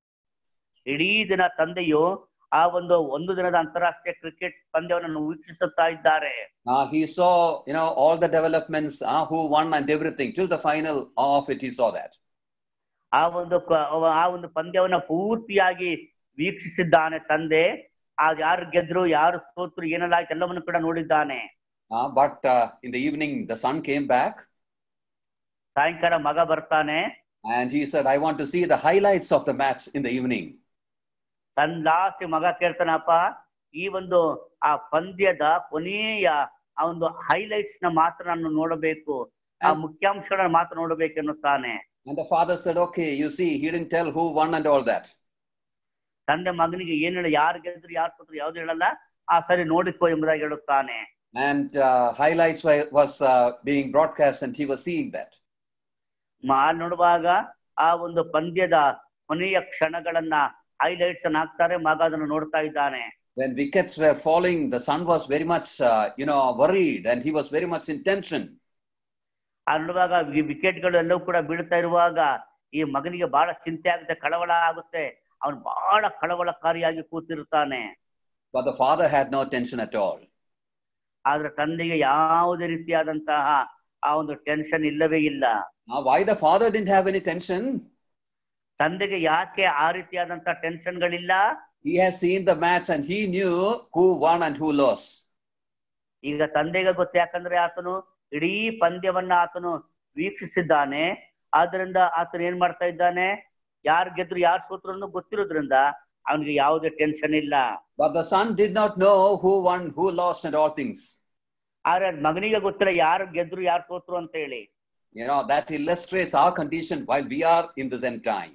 ಇಡೀ ದಿನ ತಂದೆಯು ಆ ಒಂದು ಒಂದು ದಿನದ ಅಂತಾರಾಷ್ಟ್ರೀಯ ಕ್ರಿಕೆಟ್ ಪಂದ್ಯವನ್ನು ವೀಕ್ಷಿಸುತ್ತಾ ಇದ್ದಾರೆ Uh, he saw, you know, all the developments, uh, who won and everything. Till the final of it, he saw that. ಆ ಒಂದು ಕ- ಅವ- ಆ ಒಂದು ಪಂದ್ಯವನ್ನ ಪೂರ್ತಿಯಾಗಿ ವೀಕ್ಷಿಸಿದ್ದಾನೆ ತಂದೆ ಆ ಯಾರು ಗೆದ್ರು ಯಾರು ಸೋತ್ರು ಏನೆಲ್ಲ ಆಯ್ತು ಎಲ್ಲವನ್ನು ಕೂಡ ನೋಡಿದ್ದಾನೆ Uh, but uh, in the evening, the son came back ಸಾಯಂಕಾಲ ಮಗ ಬರ್ತಾನೆ and he said, I want to see the highlights of the match in the evening. ತನ್ ಲಾಸ್ಟ್ ಮಗ ಕೇಳ್ತಾನಪ್ಪ ಈ ಒಂದು ಆ ಪಂದ್ಯದ ಕೊನೆಯ ಆ ಒಂದು ಹೈಲೈಟ್ಸ್ ನ ಮಾತ್ರ ನಾನು ನೋಡಬೇಕು ಆ ಮುಖ್ಯಾಂಶಗಳನ್ನ ಮಾತ್ರ ನೋಡಬೇಕು ಎನ್ನುತ್ತಾನೆ And the father said, Okay, you see, he didn't tell who won and all that. ತಂದೆ ಮಗನಿಗೆ ಏನ್ ಹೇಳ ಯಾರು ಗೆದ್ರು ಯಾರು ಸೋತ್ರು ಯಾವ್ದು ಹೇಳಲ್ಲ ಆ ಸರಿ ನೋಡಿಕೋ ಎಂಬುದಾಗಿ ಹೇಳುತ್ತಾನೆ And uh, highlights were, was uh, being broadcast, and he was seeing that. ಮ- ಅಲ್ಲಿ ನೋಡುವಾಗ ಆ ಒಂದು ಪಂದ್ಯದ ಕೊನೆಯ ಕ್ಷಣಗಳನ್ನ ಹೈಲೈಟ್ಸ್ ಅನ್ನ ಹಾಕ್ತಾರೆ ಮಗ ಅದನ್ನು ನೋಡ್ತಾ ಇದ್ದಾನೆ When wickets were falling, the son was very much, uh, you know, worried, and he was very much in tension. ಆ ನೋಡುವಾಗ ಈ ವಿಕೆಟ್ಗಳು ಎಲ್ಲವೂ ಕೂಡ ಬೀಳ್ತಾ ಇರುವಾಗ ಈ ಮಗನಿಗೆ ಬಹಳ ಚಿಂತೆ ಆಗುತ್ತೆ ಕಳವಳ ಆಗುತ್ತೆ ಅವನು ಬಹಳ ಕಳವಳಕಾರಿಯಾಗಿ ಕೂತಿರ್ತಾನೆ But the father had no tension at all. ಆದ್ರೆ ತಂದೆಗೆ ಯಾವುದೇ ರೀತಿಯಾದಂತಹ ಆ ಒಂದು ಟೆನ್ಷನ್ ಇಲ್ಲವೇ ಇಲ್ಲ Now, why the father didn't have any tension? ತಂದೆಗೆ ಯಾಕೆ ಆ ರೀತಿಯಾದಂತಹ ಟೆನ್ಷನ್ಗಳಿಲ್ಲ He has seen the match and he knew who won and who lost. ಈಗ ತಂದೆಗೆ ಗೊತ್ತು ಯಾಕಂದ್ರೆ ಆತನು ಇಡೀ ಪಂದ್ಯವನ್ನ ಆತನು ವೀಕ್ಷಿಸಿದ್ದಾನೆ ಆದ್ರಿಂದ ಆತನು ಏನ್ ಮಾಡ್ತಾ ಇದ್ದಾನೆ ಯಾರು ಗೆದ್ರು ಯಾರು ಸೋತ್ರು ಅನ್ನೋ ಗೊತ್ತಿರೋದ್ರಿಂದ ಅವನಿಗೆ ಯಾವುದೇ ಟೆನ್ಷನ್ ಇಲ್ಲ But the son did not know who won, who lost, and all things. ಆದ್ರೆ ಮಗನಿಗೆ ಗೊತ್ತಿಲ್ಲ ಯಾರು ಗೆದ್ರು ಯಾರು ಸೋತ್ರು ಅಂತ ಹೇಳಿ You know, that illustrates our condition while we are in this end time.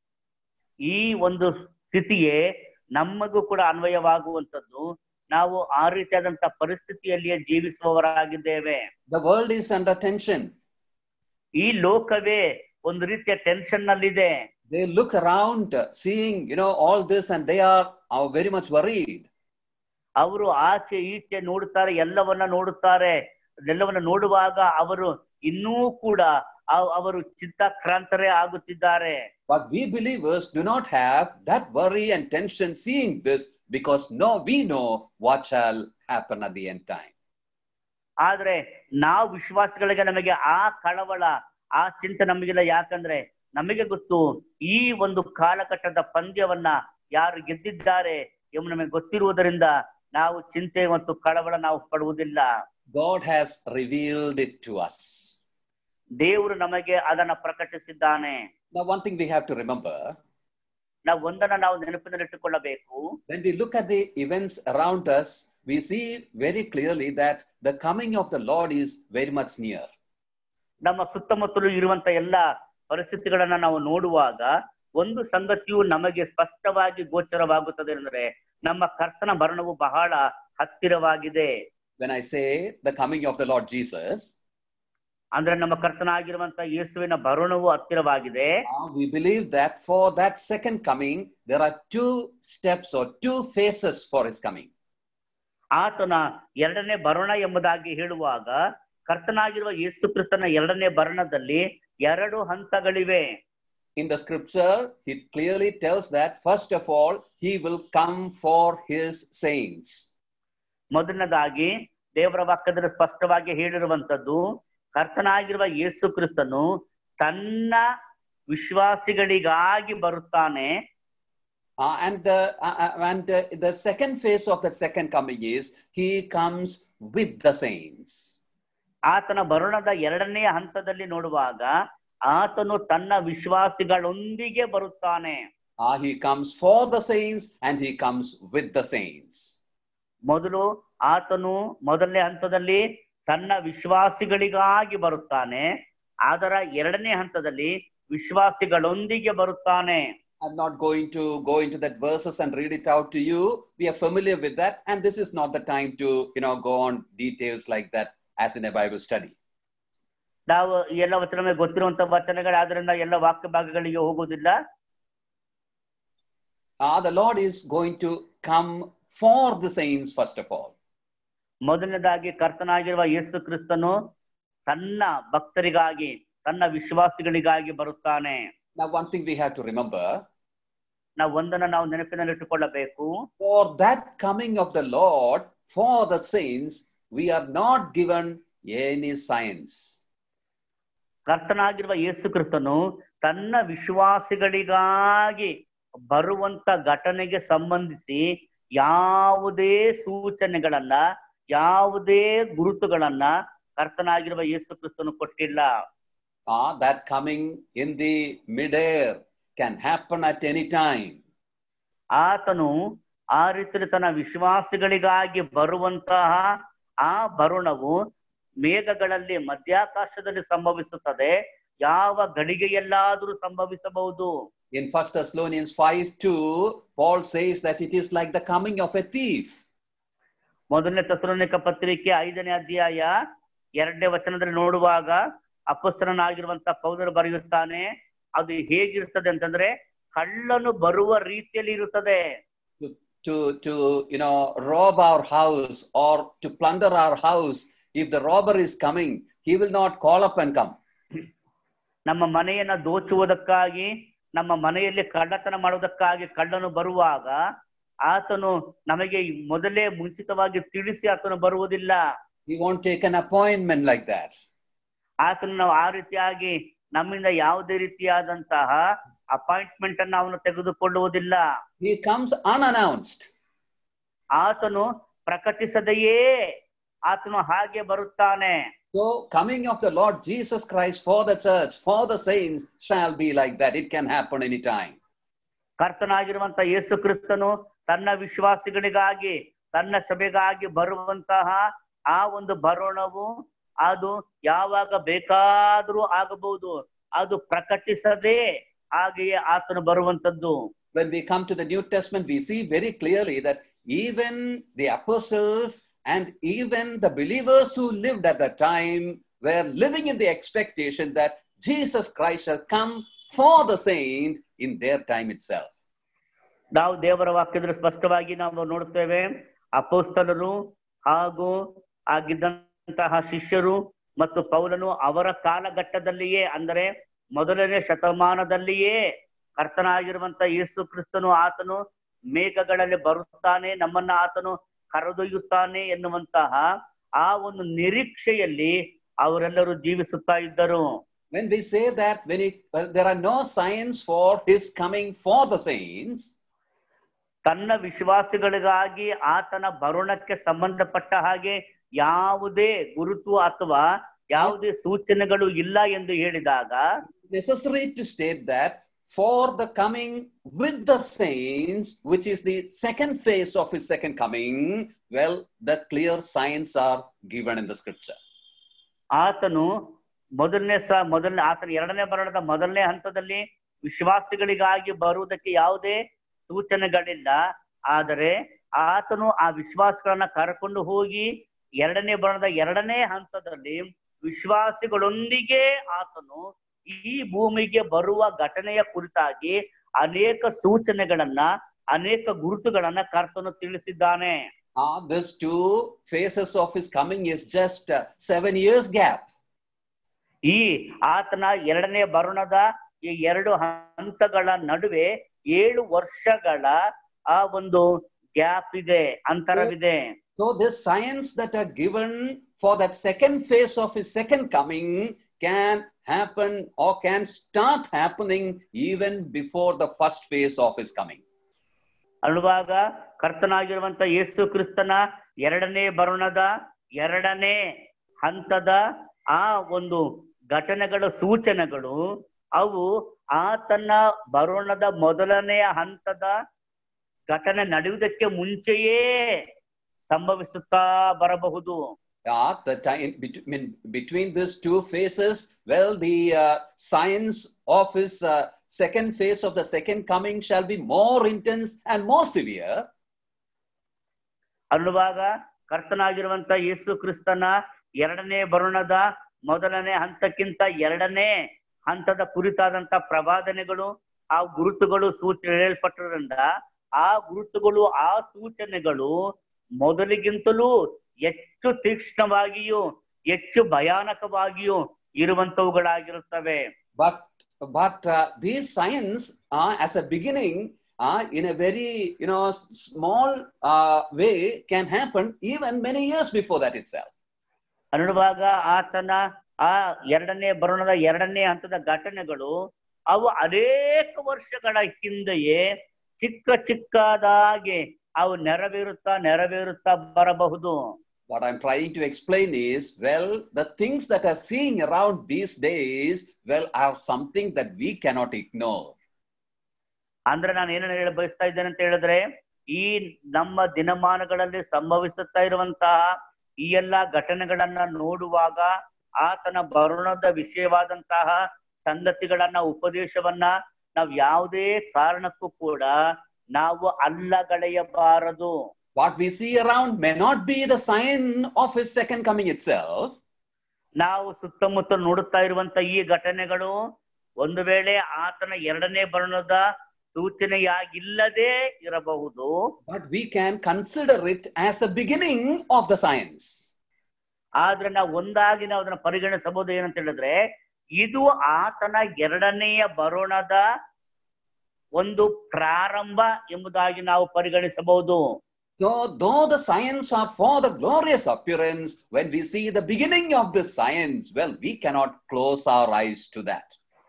ಈ ಒಂದು ಸ್ಥಿತಿಯೇ ನಮಗೂ ಕೂಡ ಅನ್ವಯವಾಗುವಂತದ್ದು ನಾವು ಆ ರೀತಿಯಾದಂತ ಪರಿಸ್ಥಿತಿಯಲ್ಲಿಯೇ ಜೀವಿಸುವವರಾಗಿದ್ದೇವೆ The world is under tension. ಈ ಲೋಕವೇ ಒಂದು ರೀತಿಯ ಟೆನ್ಷನ್ ನಲ್ಲಿದೆ They look around, uh, seeing, you know, all this, and they are, are very much worried. ಅವರು ಆಚೆ ಈಚೆ ನೋಡುತ್ತಾರೆ ಎಲ್ಲವನ್ನ ನೋಡುತ್ತಾರೆ ಎಲ್ಲವನ್ನ ನೋಡುವಾಗ ಅವರು ಇನ್ನೂ ಕೂಡ ಅವ್- ಅವರು ಚಿತ್ತಾಕ್ರಾಂತರೇ ಆಗುತ್ತಿದ್ದಾರೆ But we believers do not have that worry and tension seeing this because no, we know what shall happen at the end time. ಆದ್ರೆ ನಾವು ವಿಶ್ವಾಸಗಳಿಗೆ ನಮಗೆ ಆ ಕಳವಳ ಆ ಚಿಂತೆ ನಮಗಿಲ್ಲ ಯಾಕಂದ್ರೆ ನಮಗೆ ಗೊತ್ತು ಈ ಒಂದು ಕಾಲಘಟ್ಟದ ಪಂದ್ಯವನ್ನ ಯಾರು ಗೆದ್ದಿದ್ದಾರೆ ಎಂಬ ನಮಗೆ ಗೊತ್ತಿರುವುದರಿಂದ ನಾವು ಚಿಂತೆ ಮತ್ತು ಕಳವಳ ನಾವು ಪಡುವುದಿಲ್ಲ God has revealed it to us. ದೇವರು ನಮಗೆ ಅದನ್ನ ಪ್ರಕಟಿಸಿದ್ದಾನೆ Now, one thing we have to remember ನಾವು ಒಂದನ್ನ ನಾವು ನೆನಪಿನಲ್ಲಿಟ್ಟುಕೊಳ್ಳಬೇಕು when we look at the events around us, we see very clearly that the coming of the Lord is very much near. ನಮ್ಮ ಸುತ್ತಮುತ್ತಲು ಇರುವಂತ ಎಲ್ಲ ಪರಿಸ್ಥಿತಿಗಳನ್ನ ನಾವು ನೋಡುವಾಗ ಒಂದು ಸಂಗತಿಯು ನಮಗೆ ಸ್ಪಷ್ಟವಾಗಿ ಗೋಚರವಾಗುತ್ತದೆ ಅಂದ್ರೆ ನಮ್ಮ ಕರ್ತನ ಭರಣವು ಬಹಳ ಹತ್ತಿರವಾಗಿದೆ When I say the coming of the Lord Jesus, ಅಂದ್ರೆ ನಮ್ಮ ಕರ್ತನಾಗಿರುವಂತ ಯೇಸುವಿನ ಭರಣವು ಹತ್ತಿರವಾಗಿದೆ uh, we believe that for that second coming, there are two steps or two phases for his coming. ಆತನ ಎರಡನೇ ಭರಣ ಎಂಬುದಾಗಿ ಹೇಳುವಾಗ ಕರ್ತನಾಗಿರುವ ಯೇಸು ಕ್ರಿಸ್ತನ ಎರಡನೇ ಭರಣದಲ್ಲಿ ಎರಡು ಹಂತಗಳಿವೆ In the scripture, he clearly tells that first of all, he will come for his saints. ಮೊದಲನೇದಾಗಿ ದೇವರ ವಾಕ್ಯದಲ್ಲಿ ಸ್ಪಷ್ಟವಾಗಿ ಹೇಳಿರುವಂತದ್ದು ಕರ್ತನಾಗಿರುವ ಯೇಸು ಕ್ರಿಸ್ತನು ತನ್ನ ವಿಶ್ವಾಸಿಗಳಿಗಾಗಿ ಬರುತ್ತಾನೆ Uh, and the, uh, uh, and uh, the second phase of the second coming is he comes with the saints. ಆತನ ಬರುಣದ ಎರಡನೇ ಹಂತದಲ್ಲಿ ನೋಡುವಾಗ ಆತನು ತನ್ನ ವಿಶ್ವಾಸಿಗಳೊಂದಿಗೆ ಬರುತ್ತಾನೆ Uh, he comes for the saints and he comes with the saints. ಮೊದಲು ಆತನು ಮೊದಲನೇ ಹಂತದಲ್ಲಿ ತನ್ನ ವಿಶ್ವಾಸಿಗಳಿಗಾಗಿ ಬರುತ್ತಾನೆ ಅದರ ಎರಡನೇ ಹಂತದಲ್ಲಿ ವಿಶ್ವಾಸಿಗಳೊಂದಿಗೆ ಬರುತ್ತಾನೆ I'm not going to go into that verses and read it out to you. We are familiar with that, and this is not the time to you know go on details like that as in a Bible study. ನಾವು ಈ ಎಲ್ಲ ವಚನ ನಮಗೆ ಗೊತ್ತಿರುವಂತ ವಚನಗಳಾದ್ರಿಂದ ಎಲ್ಲ ವಾಕ್ಯ ಭಾಗಗಳಿಗೆ ಹೋಗುವುದಿಲ್ಲ Uh, the Lord is going to come for the saints first of all. ಮೊದಲನೇದಾಗಿ ಕರ್ತನಾಗಿರುವ ಯೇಸು ಕ್ರಿಸ್ತನು ತನ್ನ ಭಕ್ತರಿಗಾಗಿ ತನ್ನ ವಿಶ್ವಾಸಿಗಳಿಗಾಗಿ ಬರುತ್ತಾನೆ Now, one thing we have to remember ನಾವು ಒಂದನ್ನ ನಾವು ನೆನಪಿನಲ್ಲಿಟ್ಟುಕೊಳ್ಳಬೇಕು for that coming of the Lord for the saints, we are not given any science. ಕರ್ತನಾಗಿರುವ ಯೇಸು ಕ್ರಿಸ್ತನು ತನ್ನ ವಿಶ್ವಾಸಿಗಳಿಗಾಗಿ ಬರುವಂತ ಘಟನೆಗೆ ಸಂಬಂಧಿಸಿ ಯಾವುದೇ ಸೂಚನೆಗಳನ್ನ ಯಾವುದೇ ಗುರುತುಗಳನ್ನ ಕರ್ತನಾಗಿರುವ ಯೇಸು ಕ್ರಿಸ್ತನು ಕೊಟ್ಟಿಲ್ಲ Ah, that coming in the midair can happen at any time. ಆತನು ಆ ರೀತಿಯಲ್ಲಿ ತನ್ನ ವಿಶ್ವಾಸಿಗಳಿಗಾಗಿ ಬರುವಂತಹ ಆ ಬರುಣವು ಮೇಘಗಳಲ್ಲಿ ಮಧ್ಯಾಕಾಶದಲ್ಲಿ ಸಂಭವಿಸುತ್ತದೆ ಯಾವ ಗಳಿಗೆಯಲ್ಲಾದರೂ ಸಂಭವಿಸಬಹುದು In 1 Thessalonians 5 2, Paul says that it is like the coming of a thief. ಮೊದಲನೇ ತಸರೋನಿಕ ಪತ್ರಿಕೆ ಐದನೇ ಅಧ್ಯಾಯ ಎರಡನೇ ವಚನದಲ್ಲಿ ನೋಡುವಾಗ ಅಪಸ್ತರನಾಗಿರುವಂತ ಪೌದರು ಬರೆಯುತ್ತಾನೆ ಅದು ಹೇಗಿರ್ತದೆ ಅಂತಂದ್ರೆ ಕಳ್ಳನು ಬರುವ ರೀತಿಯಲ್ಲಿ ಇರುತ್ತದೆ To, to, to you know rob our house or to plunder our house if the robber is coming he will not call up and come ನಮ್ಮ ಮನೆಯನ್ನ ದೋಚುವುದಕ್ಕಾಗಿ ನಮ್ಮ ಮನೆಯಲ್ಲಿ ಕಳ್ಳತನ ಮಾಡುವುದಕ್ಕಾಗಿ ಕಳ್ಳನು ಬರುವಾಗ ಆತನು ನಮಗೆ ಮೊದಲೇ ಮುಂಚಿತವಾಗಿ ತಿಳಿಸಿ ಆತನು ಬರುವುದಿಲ್ಲ he won't take an appointment like that ಆತನು ನಾವು ಆ ರೀತಿಯಾಗಿ ನಮ್ಮಿಂದ ಯಾವುದೇ ರೀತಿಯಾದಂತಹ ಅಪಾಯಿಂಟ್ಮೆಂಟ್ ಅನ್ನು ಅವನು ತೆಗೆದುಕೊಳ್ಳುವುದಿಲ್ಲ he comes unannounced ಆತನು ಪ್ರಕಟಿಸದೆಯೇ ಆತನು ಹಾಗೆ ಬರುತ್ತಾನೆ so coming of the lord jesus christ for the church for the saints shall be like that it can happen anytime ಕರ್ತನಾಗಿರುವಂತ ಯೇಸು ಕ್ರಿಸ್ತನು ತನ್ನ ವಿಶ್ವಾಸಿಗಳಿಗಾಗಿ ತನ್ನ ಸಭೆಗಾಗಿ ಬರುವಂತಹ ಆ ಒಂದು ಬರೋಣವು ಅದು ಯಾವಾಗ ಬೇಕಾದರೂ ಆಗಬಹುದು ಅದು ಪ್ರಕಟಿಸದೆ ಹಾಗೆಯೇ ಆತನು ಬರುವಂತದ್ದು when we come to the New Testament, we see very clearly that even the apostles and even the believers who lived at that time were living in the expectation that Jesus Christ shall come for the saint in their time itself. ನಾವು ದೇವರ ವಾಕ್ಯದಲ್ಲಿ ಸ್ಪಷ್ಟವಾಗಿ ನಾವು ನೋಡುತ್ತೇವೆ ಅಪೋಸ್ತಲರು ಹಾಗೂ ಆಗಿದ್ದಂತಹ ಶಿಷ್ಯರು ಮತ್ತು ಪೌಲನು ಅವರ ಕಾಲಘಟ್ಟದಲ್ಲಿಯೇ ಅಂದರೆ ಮೊದಲನೇ ಶತಮಾನದಲ್ಲಿಯೇ ಕರ್ತನಾಗಿರುವಂತ ಯೇಸು ಕ್ರಿಸ್ತನು ಆತನು ಮೇಘಗಳಲ್ಲಿ ಬರುತ್ತಾನೆ ನಮ್ಮನ್ನ ಆತನು ಕರೆದೊಯ್ಯುತ್ತಾನೆ ಎನ್ನುವಂತಹ ಆ ಒಂದು ನಿರೀಕ್ಷೆಯಲ್ಲಿ ಅವರೆಲ್ಲರೂ ಜೀವಿಸುತ್ತಾ ಇದ್ದರು When we say that when it, well, there are no signs for his coming for the saints, ತನ್ನ ವಿಶ್ವಾಸಿಗಳಿಗಾಗಿ ಆತನ ಬರುಣಕ್ಕೆ ಸಂಬಂಧಪಟ್ಟ ಹಾಗೆ ಯಾವುದೇ ಗುರುತು ಅಥವಾ ಯಾವುದೇ ಸೂಚನೆಗಳು ಇಲ್ಲ ಎಂದು ಹೇಳಿದಾಗ necessary to state that for the coming with the saints, which is the second phase of his second coming, well, the clear signs are given in the scripture. ಆತನು ಮೊದಲನೇ ಸ ಮೊದಲನೇ ಆತನ ಎರಡನೇ ಬರಣದ ಮೊದಲನೇ ಹಂತದಲ್ಲಿ ವಿಶ್ವಾಸಿಗಳಿಗಾಗಿ ಬರುವುದಕ್ಕೆ ಯಾವುದೇ ಸೂಚನೆಗಳಿಲ್ಲ ಆದರೆ ಆತನು ಆ ವಿಶ್ವಾಸಗಳನ್ನ ಕರ್ಕೊಂಡು ಹೋಗಿ ಎರಡನೇ ಬರಣದ ಎರಡನೇ ಹಂತದಲ್ಲಿ ವಿಶ್ವಾಸಿಗಳೊಂದಿಗೆ ಆತನು ಈ ಭೂಮಿಗೆ ಬರುವ ಘಟನೆಯ ಕುರಿತಾಗಿ ಅನೇಕ ಸೂಚನೆಗಳನ್ನ ಅನೇಕ ಗುರುತುಗಳನ್ನ ಕರ್ತನು ತಿಳಿಸಿದ್ದಾನೆ Ah, this two phases of his coming is just uh, seven years gap. ಈ ಆತನ ಎರಡನೇ ಬರುಣದ ಈ ಎರಡು ಹಂತಗಳ ನಡುವೆ ಏಳು ವರ್ಷಗಳ ಆ ಒಂದು ಗ್ಯಾಪ್ ಇದೆ ಅಂತರವಿದೆ So the signs that are given for that second phase of his second coming can happen or can start happening even before the first phase of his coming. ಅನ್ನುವಾಗ ಕರ್ತನಾಗಿರುವಂತ ಯೇಸು ಕ್ರಿಸ್ತನ ಎರಡನೇ ಬರುಣದ ಎರಡನೇ ಹಂತದ ಆ ಒಂದು ಘಟನೆಗಳ ಸೂಚನೆಗಳು ಅವು ಆತನ ಬರುಣದ ಮೊದಲನೆಯ ಹಂತದ ಘಟನೆ ನಡೆಯುವುದಕ್ಕೆ ಮುಂಚೆಯೇ ಸಂಭವಿಸುತ್ತಾ ಬರಬಹುದು Yeah, the time between, between these two phases, well, the uh, signs of his uh, second phase of the second coming shall be more intense and more severe. ಅನ್ನುವಾಗ ಕರ್ತನಾಗಿರುವಂತ ಯೇಸು ಕ್ರಿಸ್ತನ ಎರಡನೇ ಬರುಣದ ಮೊದಲನೇ ಹಂತಕ್ಕಿಂತ ಎರಡನೇ ಹಂತದ ಕುರಿತಾದಂತ ಪ್ರವಾದನೆಗಳು ಆ ಗುರುತುಗಳು ಸೂಚನೆ ಹೇಳಲ್ಪಟ್ಟದ್ರಿಂದ ಆ ಗುರುತುಗಳು ಆ ಸೂಚನೆಗಳು ಮೊದಲಿಗಿಂತಲೂ ಹೆಚ್ಚು ತೀಕ್ಷ್ಣವಾಗಿಯೂ ಹೆಚ್ಚು ಭಯಾನಕವಾಗಿಯೂ ಇರುವಂತವುಗಳಾಗಿರುತ್ತವೆ But but uh, these signs are as a beginning uh, in a very you know s- small uh, way can happen even many years before that itself. ಅನ್ನುವಾಗ ಆತನ ಆ ಎರಡನೇ ಬರುಣದ ಎರಡನೇ ಹಂತದ ಘಟನೆಗಳು ಅವು ಅನೇಕ ವರ್ಷಗಳ ಹಿಂದೆಯೇ ಚಿಕ್ಕ ಚಿಕ್ಕದಾಗಿ ಅವು ನೆರವೇರುತ್ತಾ ನೆರವೇರುತ್ತಾ ಬರಬಹುದು What I'm trying to explain is well, the things that are seeing around these days well are something that we cannot ignore. ಅಂದ್ರೆ ನಾನು ಏನನ್ನ ಹೇಳ ಬಯಸ್ತಾ ಇದ್ದೇನೆ ಅಂತ ಹೇಳಿದ್ರೆ ಈ ನಮ್ಮ ದಿನಮಾನಗಳಲ್ಲಿ ಸಂಭವಿಸುತ್ತಾ ಇರುವಂತಹ ಈ ಎಲ್ಲಾ ಘಟನೆಗಳನ್ನ ನೋಡುವಾಗ ಆತನ ಬರುಣದ ವಿಷಯವಾದಂತಹ ಸಂಗತಿಗಳನ್ನ ಉಪದೇಶವನ್ನ ನಾವು ಯಾವುದೇ ಕಾರಣಕ್ಕೂ ಕೂಡ ನಾವು ಅಲ್ಲಗಳೆಯಬಾರದು What we see around may not be the sign of his second coming itself, ನಾವು ಸುತ್ತಮುತ್ತ ನೋಡುತ್ತಾ ಇರುವಂತ ಈ ಘಟನೆಗಳು ಒಂದು ವೇಳೆ ಆತನ ಎರಡನೇ ಬರುಣದ ಸೂಚನೆಯಾಗಿಲ್ಲದೆ ಇರಬಹುದು but we can consider it as the beginning of the signs. ಆದ್ರೆ ನಾವು ಒಂದಾಗಿ ನಾವು ಅದನ್ನ ಪರಿಗಣಿಸಬಹುದು ಏನಂತ ಹೇಳಿದ್ರೆ ಇದು ಆತನ ಎರಡನೆಯ ಬರೋಣದ ಒಂದು ಪ್ರಾರಂಭ ಎಂಬುದಾಗಿ ನಾವು ಪರಿಗಣಿಸಬಹುದು So, though the signs are for the glorious appearance, when we see the beginning of the signs, well, we cannot close our eyes to that.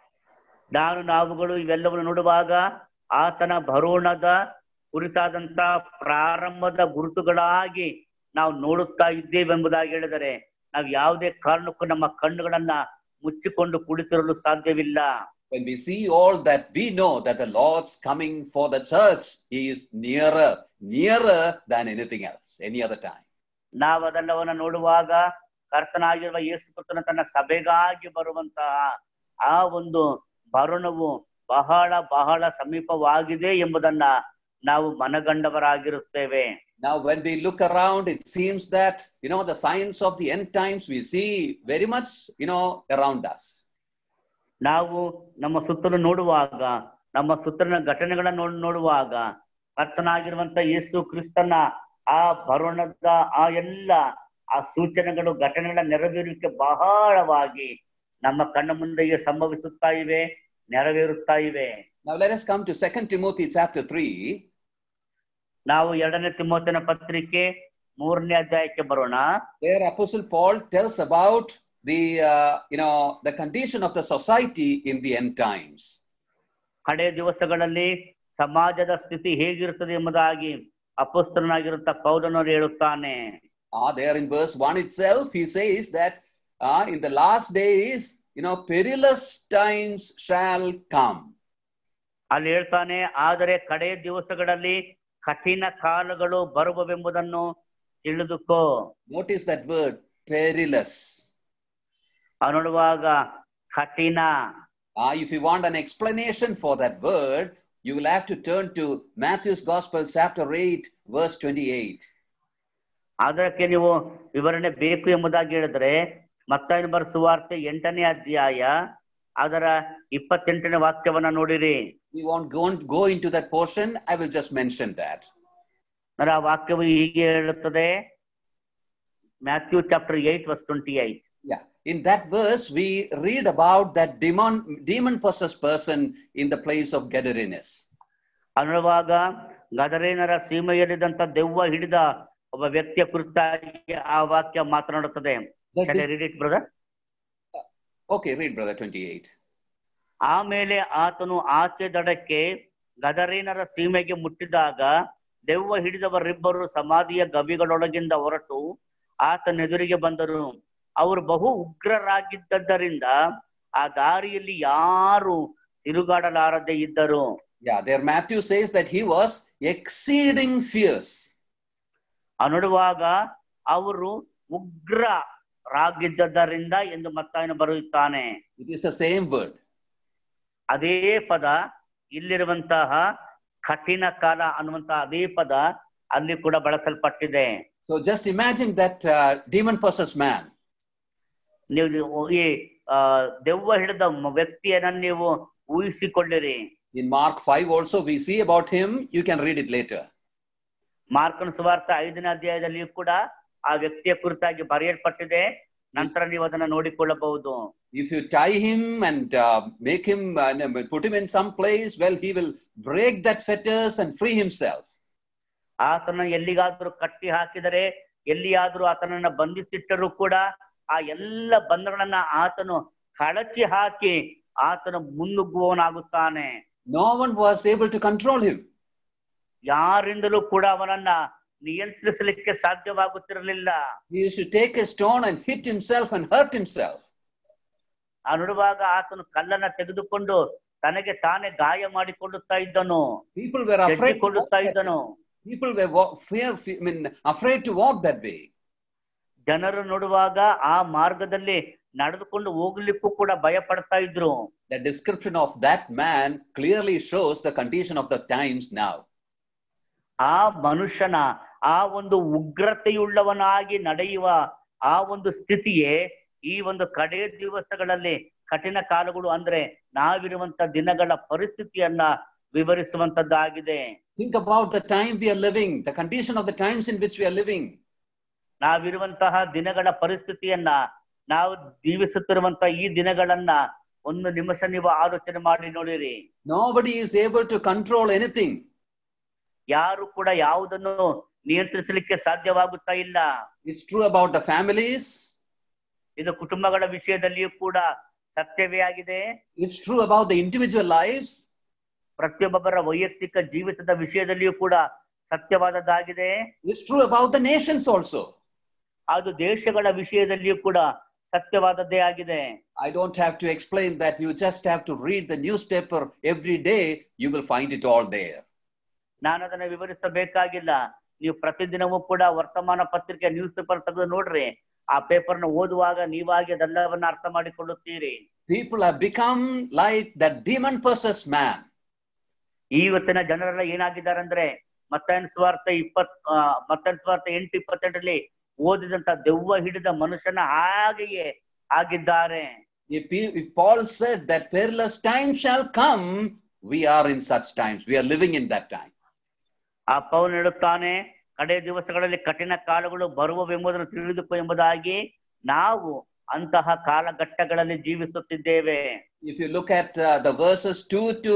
ನಾನು ನಾವುಗಳು ಇವೆಲ್ಲವನ್ನು ನೋಡುವಾಗ ಆತನ ಬರೋಣದ ಕುರಿತಾದಂತ ಪ್ರಾರಂಭದ ಗುರುತುಗಳಾಗಿ ನಾವು ನೋಡುತ್ತಾ ಇದ್ದೇವೆ ಎಂಬುದಾಗಿ ಹೇಳಿದರೆ ನಾವು ಯಾವುದೇ ಕಾರಣಕ್ಕೂ ನಮ್ಮ ಕಣ್ಣುಗಳನ್ನ ಮುಚ್ಚಿಕೊಂಡು ಕುಳಿತಿರಲು ಸಾಧ್ಯವಿಲ್ಲ When we see all that, we know that the Lord's coming for the church is nearer, nearer than anything else, any other time. ನಾವು ಅದೆಲ್ಲವನ್ನ ನೋಡುವಾಗ ಕರ್ತನಾಗಿರುವ ಯೇಸು ಕ್ರಿಸ್ತನ ತನ್ನ ಸಭೆಗಾಗಿ ಬರುವಂತಹ ಆ ಒಂದು ಬರುಣವು ಬಹಳ ಬಹಳ ಸಮೀಪವಾಗಿದೆ ಎಂಬುದನ್ನ ನಾವು ಮನಗಂಡವರಾಗಿರುತ್ತೇವೆ Now, when we look around, it seems that, you know, the signs of the end times we see very much, you know, around us. ನಾವು ನಮ್ಮ ಸುತ್ತಲೂ ನೋಡುವಾಗ ನಮ್ಮ ಸುತ್ತಲಿನ ಘಟನೆಗಳನ್ನ ನೋಡ್ ನೋಡುವಾಗ ಕರ್ತನಾಗಿರುವಂತ ಯೇಸು ಕ್ರಿಸ್ತನ ಆ ಬರೋಣದ ಆ ಎಲ್ಲ ಆ ಸೂಚನೆಗಳು ಘಟನೆಗಳ ನೆರವೇರುವಿಕೆ ಬಹಳವಾಗಿ ನಮ್ಮ ಕಣ್ಣ ಮುಂದೆಯೇ ಸಂಭವಿಸುತ್ತಾ ಇವೆ ನೆರವೇರುತ್ತಾ ಇವೆ Now let us come to 2 Timothy chapter 3. ನಾವು ಎರಡನೇ ತಿಮ್ಮೋತನ ಪತ್ರಿಕೆ ಮೂರನೇ ಅಧ್ಯಾಯಕ್ಕೆ ಬರೋಣ There Apostle Paul tells about the, uh, you know, the condition of the society in the end times. ಕಡೆ ದಿವಸಗಳಲ್ಲಿ ಸಮಾಜದ ಸ್ಥಿತಿ ಹೇಗಿರುತ್ತದೆ ಎಂಬುದಾಗಿ ಅಪಸ್ತನಾಗಿರುತ್ತ ಪೌಲನವರು ಹೇಳುತ್ತಾನೆ Ah, there in verse 1 itself, he says that uh, in the last days, you know, perilous times shall come. ಅಲ್ಲಿ ಹೇಳ್ತಾನೆ ಆದರೆ ಕಡೆ ದಿವಸಗಳಲ್ಲಿ ಕಠಿಣ ಕಾಲಗಳು ಬರುವವೆಂಬುದನ್ನು ತಿಳಿದುಕೋ Notice that word, perilous. ಆ ನೋಡುವಾಗ ಕಠಿಣ Ah, if you want an explanation for that word, you will have to turn to Matthew's Gospel, chapter 8, verse 28. ಅದಕ್ಕೆ ನೀವು ವಿವರಣೆ ಬೇಕು ಎಂಬುದಾಗಿ ಹೇಳಿದ್ರೆ ಮತ್ತಾಯನ ಬರ ಸುವಾರ್ತೆ ಎಂಟನೇ ಅಧ್ಯಾಯ ಅದರ ಇಪ್ಪತ್ತೆಂಟನೇ ವಾಕ್ಯವನ್ನ ನೋಡಿರಿ We won't go, go into that portion. I will just mention that. ಅಂದ್ರೆ ಆ ವಾಕ್ಯವು ಹೀಗೆ ಹೇಳುತ್ತದೆ Matthew chapter eight verse twenty eight Yeah. In that verse, we read about that demon, demon possessed person in the place of Gadarenes. ಅನ್ನುವಾಗ ಗದರೇನರ ಸೀಮೆಯಲ್ಲಿದ್ದಂತ ದೆವ್ವ ಹಿಡಿದ ಒಬ್ಬ ವ್ಯಕ್ತಿಯ ಕುರಿತಾಗಿ ಆ ವಾಕ್ಯ ಮಾತನಾಡುತ್ತದೆ That is- read it brother okay, read, brother 28. ಆಮೇಲೆ ಆತನು ಆಚೆ ದಡಕ್ಕೆ ಗದರೇನರ ಸೀಮೆಗೆ ಮುಟ್ಟಿದಾಗ ದೆವ್ವ ಹಿಡಿದವರಿಬ್ಬರು ಸಮಾಧಿಯ ಗವಿಗಳೊಳಗಿಂದ ಹೊರಟು ಆತನೆದುರಿಗೆ ಬಂದರು ಅವರು ಬಹು ಉಗ್ರರಾಗಿದ್ದರಿಂದ ಆ ದಾರಿಯಲ್ಲಿ ಯಾರು ತಿರುಗಾಡಲಾರದೆ ಇದ್ದರು Yeah, there Matthew says that he was exceeding fierce. ಆ ನೋಡುವಾಗ ಅವರು ಉಗ್ರರಾಗಿದ್ದರಿಂದ ಎಂದು ಮತ್ತಾಯನು ಬರುತ್ತಾನೆ It is the same word. ಅದೇ ಪದ ಇಲ್ಲಿರುವಂತಹ ಕಠಿಣ ಕಾಲ ಅನ್ನುವಂತಹ ಅದೇ ಪದ ಅಲ್ಲಿ ಕೂಡ ಬಳಸಲ್ಪಟ್ಟಿದೆ So just imagine that uh, demon possessed man. ನೀವು ನೀವು ಈ ಆ, ದೆವ್ವ ಹಿಡಿದ ಮ- ವ್ಯಕ್ತಿಯನ್ನ ನೀವು ಊಹಿಸಿಕೊಳ್ಳಿರಿ In Mark 5 also, we see about him. You can read it later. ಮಾರ್ಕನ ಸುವಾರ್ಥ ಐದನೇ ಅಧ್ಯಾಯದಲ್ಲಿಯೂ ಕೂಡ ಆ ವ್ಯಕ್ತಿಯ ಕುರಿತಾಗಿ ಬರೆಯಲ್ಪಟ್ಟಿದೆ ನಂತರ ನೀವು ಅದನ್ನ ನೋಡಿಕೊಳ್ಳಬಹುದು If you tie him and uh, make him, uh, no, put him in some place, well, he will break that fetters and free himself. ಆತನ ಎಲ್ಲಿಗಾದ್ರೂ ಕಟ್ಟಿ ಹಾಕಿದರೆ ಎಲ್ಲಿಯಾದ್ರೂ ಆತನನ್ನ ಬಂಧಿಸಿಟ್ಟರೂ ಕೂಡ ಆ ಎಲ್ಲ ಬಂಧಗಳನ್ನ ಆತನು ಕಳಚಿ ಹಾಕಿ ಆತನು ಮುನ್ನುಗ್ಗುವವನಾಗುತ್ತಾನೆ No one was able to control him. ಯಾರಿಂದಲೂ ಕೂಡ ಅವನನ್ನ ನಿಯಂತ್ರಿಸಲಿಕ್ಕೆ ಸಾಧ್ಯವಾಗುತ್ತಿರಲಿಲ್ಲ He used to take a stone and hit himself and hurt himself. ಆ ನೋಡುವಾಗ ಆತನು ಕಲ್ಲನ್ನ ತೆಗೆದುಕೊಂಡು ತನಗೆ ತಾನೇ ಗಾಯ ಮಾಡಿಕೊಳ್ಳುತ್ತಾ ಇದ್ದನು People were afraid. To walk ಜಜ್ಜಿಕೊಳ್ಳುತ್ತಾ that, ಇದ್ದನು people were wa- fear, fe- I mean, afraid to walk that way. ಜನರು ನೋಡುವಾಗ ಆ ಮಾರ್ಗದಲ್ಲಿ ನಡೆದುಕೊಂಡು ಹೋಗ್ಲಿಕ್ಕೂ ಕೂಡ ಭಯ ಪಡ್ತಾ ಇದ್ರು The description of that man clearly shows the condition of the times now. ಆ ಮನುಷ್ಯನ ಆ ಒಂದು ಉಗ್ರತೆಯುಳ್ಳವನಾಗಿ ನಡೆಯುವ ಆ ಒಂದು ಸ್ಥಿತಿಯೇ ಈ ಒಂದು ಕಡೆ ದಿವಸಗಳಲ್ಲಿ ಕಠಿಣ ಕಾಲಗಳು ಅಂದ್ರೆ ನಾವಿರುವಂತ ದಿನಗಳ ಪರಿಸ್ಥಿತಿಯನ್ನ ವಿವರಿಸುವಂತದ್ದಾಗಿದೆ Think about the time we are living, the condition of the times in which we are living. ನಾವಿರುವಂತಹ ದಿನಗಳ ಪರಿಸ್ಥಿತಿಯನ್ನ ನಾವು ಜೀವಿಸುತ್ತಿರುವಂತ ಈ ದಿನಗಳನ್ನ ಒಂದು ನಿಮಿಷ ನೀವು ಆಲೋಚನೆ ಮಾಡಿ ನೋಡಿರಿ Nobody is able to control anything. ಯಾರು ಕೂಡ ಯಾವುದನ್ನು ನಿಯಂತ್ರಿಸಲಿಕ್ಕೆ ಸಾಧ್ಯವಾಗುತ್ತಾ ಇಲ್ಲ It's true about the families. ಇದು ಕುಟುಂಬಗಳ ವಿಷಯದಲ್ಲಿಯೂ ಕೂಡ ಸತ್ಯವೇ ಆಗಿದೆ It's true about the individual lives. ಪ್ರತಿಯೊಬ್ಬರ ವೈಯಕ್ತಿಕ ಜೀವಿತದ ವಿಷಯದಲ್ಲಿಯೂ ಕೂಡ ಸತ್ಯವಾದದ್ದಾಗಿದೆ It's true about the nations also. ಅದು ದೇಶಗಳ ವಿಷಯದಲ್ಲಿಯೂ ಕೂಡ ಸತ್ಯವಾದದ್ದೇ ಆಗಿದೆ I don't have to explain that. You just have to read the newspaper every day. You will find it all there. ನಾನು ಅದನ್ನ ವಿವರಿಸಬೇಕಾಗಿಲ್ಲ ನೀವು ಪ್ರತಿದಿನವೂ ಕೂಡ ವರ್ತಮಾನ ಪತ್ರಿಕೆ ನ್ಯೂಸ್ ಪೇಪರ್ ತೆಗೆದು ನೋಡ್ರಿ ಆ ಪೇಪರ್ನ ಓದುವಾಗ ನೀವಾಗಿ ಅದೆಲ್ಲವನ್ನ ಅರ್ಥ ಮಾಡಿಕೊಳ್ಳುತ್ತೀರಿ People have become like that demon possessed man. ಇವತ್ತಿನ ಜನರೆಲ್ಲ ಏನಾಗಿದ್ದಾರೆ ಅಂದ್ರೆ ಮತ್ತನ್ ಸ್ವಾರ್ಥ ಇಪ್ಪತ್ ಆ, ಮತ್ತನ್ ಸ್ವಾರ್ಥ ಎಂಟು ಇಪ್ಪತ್ತೆಂಟರಲ್ಲಿ ಓದಿದಂತ ದೆವ್ವ ಹಿಡಿದ ಮನುಷ್ಯನ ಹಾಗೆಯೇ ಆಗಿದ್ದಾರೆ If, P- if Paul said that perilous times shall come, we are in such times. We are living in that time. ಆ ಪೌಲ್ ಹೇಳುತ್ತಾನೆ ಕಡೆ ದಿವಸಗಳಲ್ಲಿ ಕಠಿಣ ಕಾಲಗಳು ಬರುವವೆಂಬುದನ್ನು ತಿಳಿದುಕೊ ಎಂಬುದಾಗಿ ನಾವು ಅಂತಹ ಕಾಲಘಟ್ಟಗಳಲ್ಲಿ ಜೀವಿಸುತ್ತಿದ್ದೇವೆ If you look at uh, the verses 2 to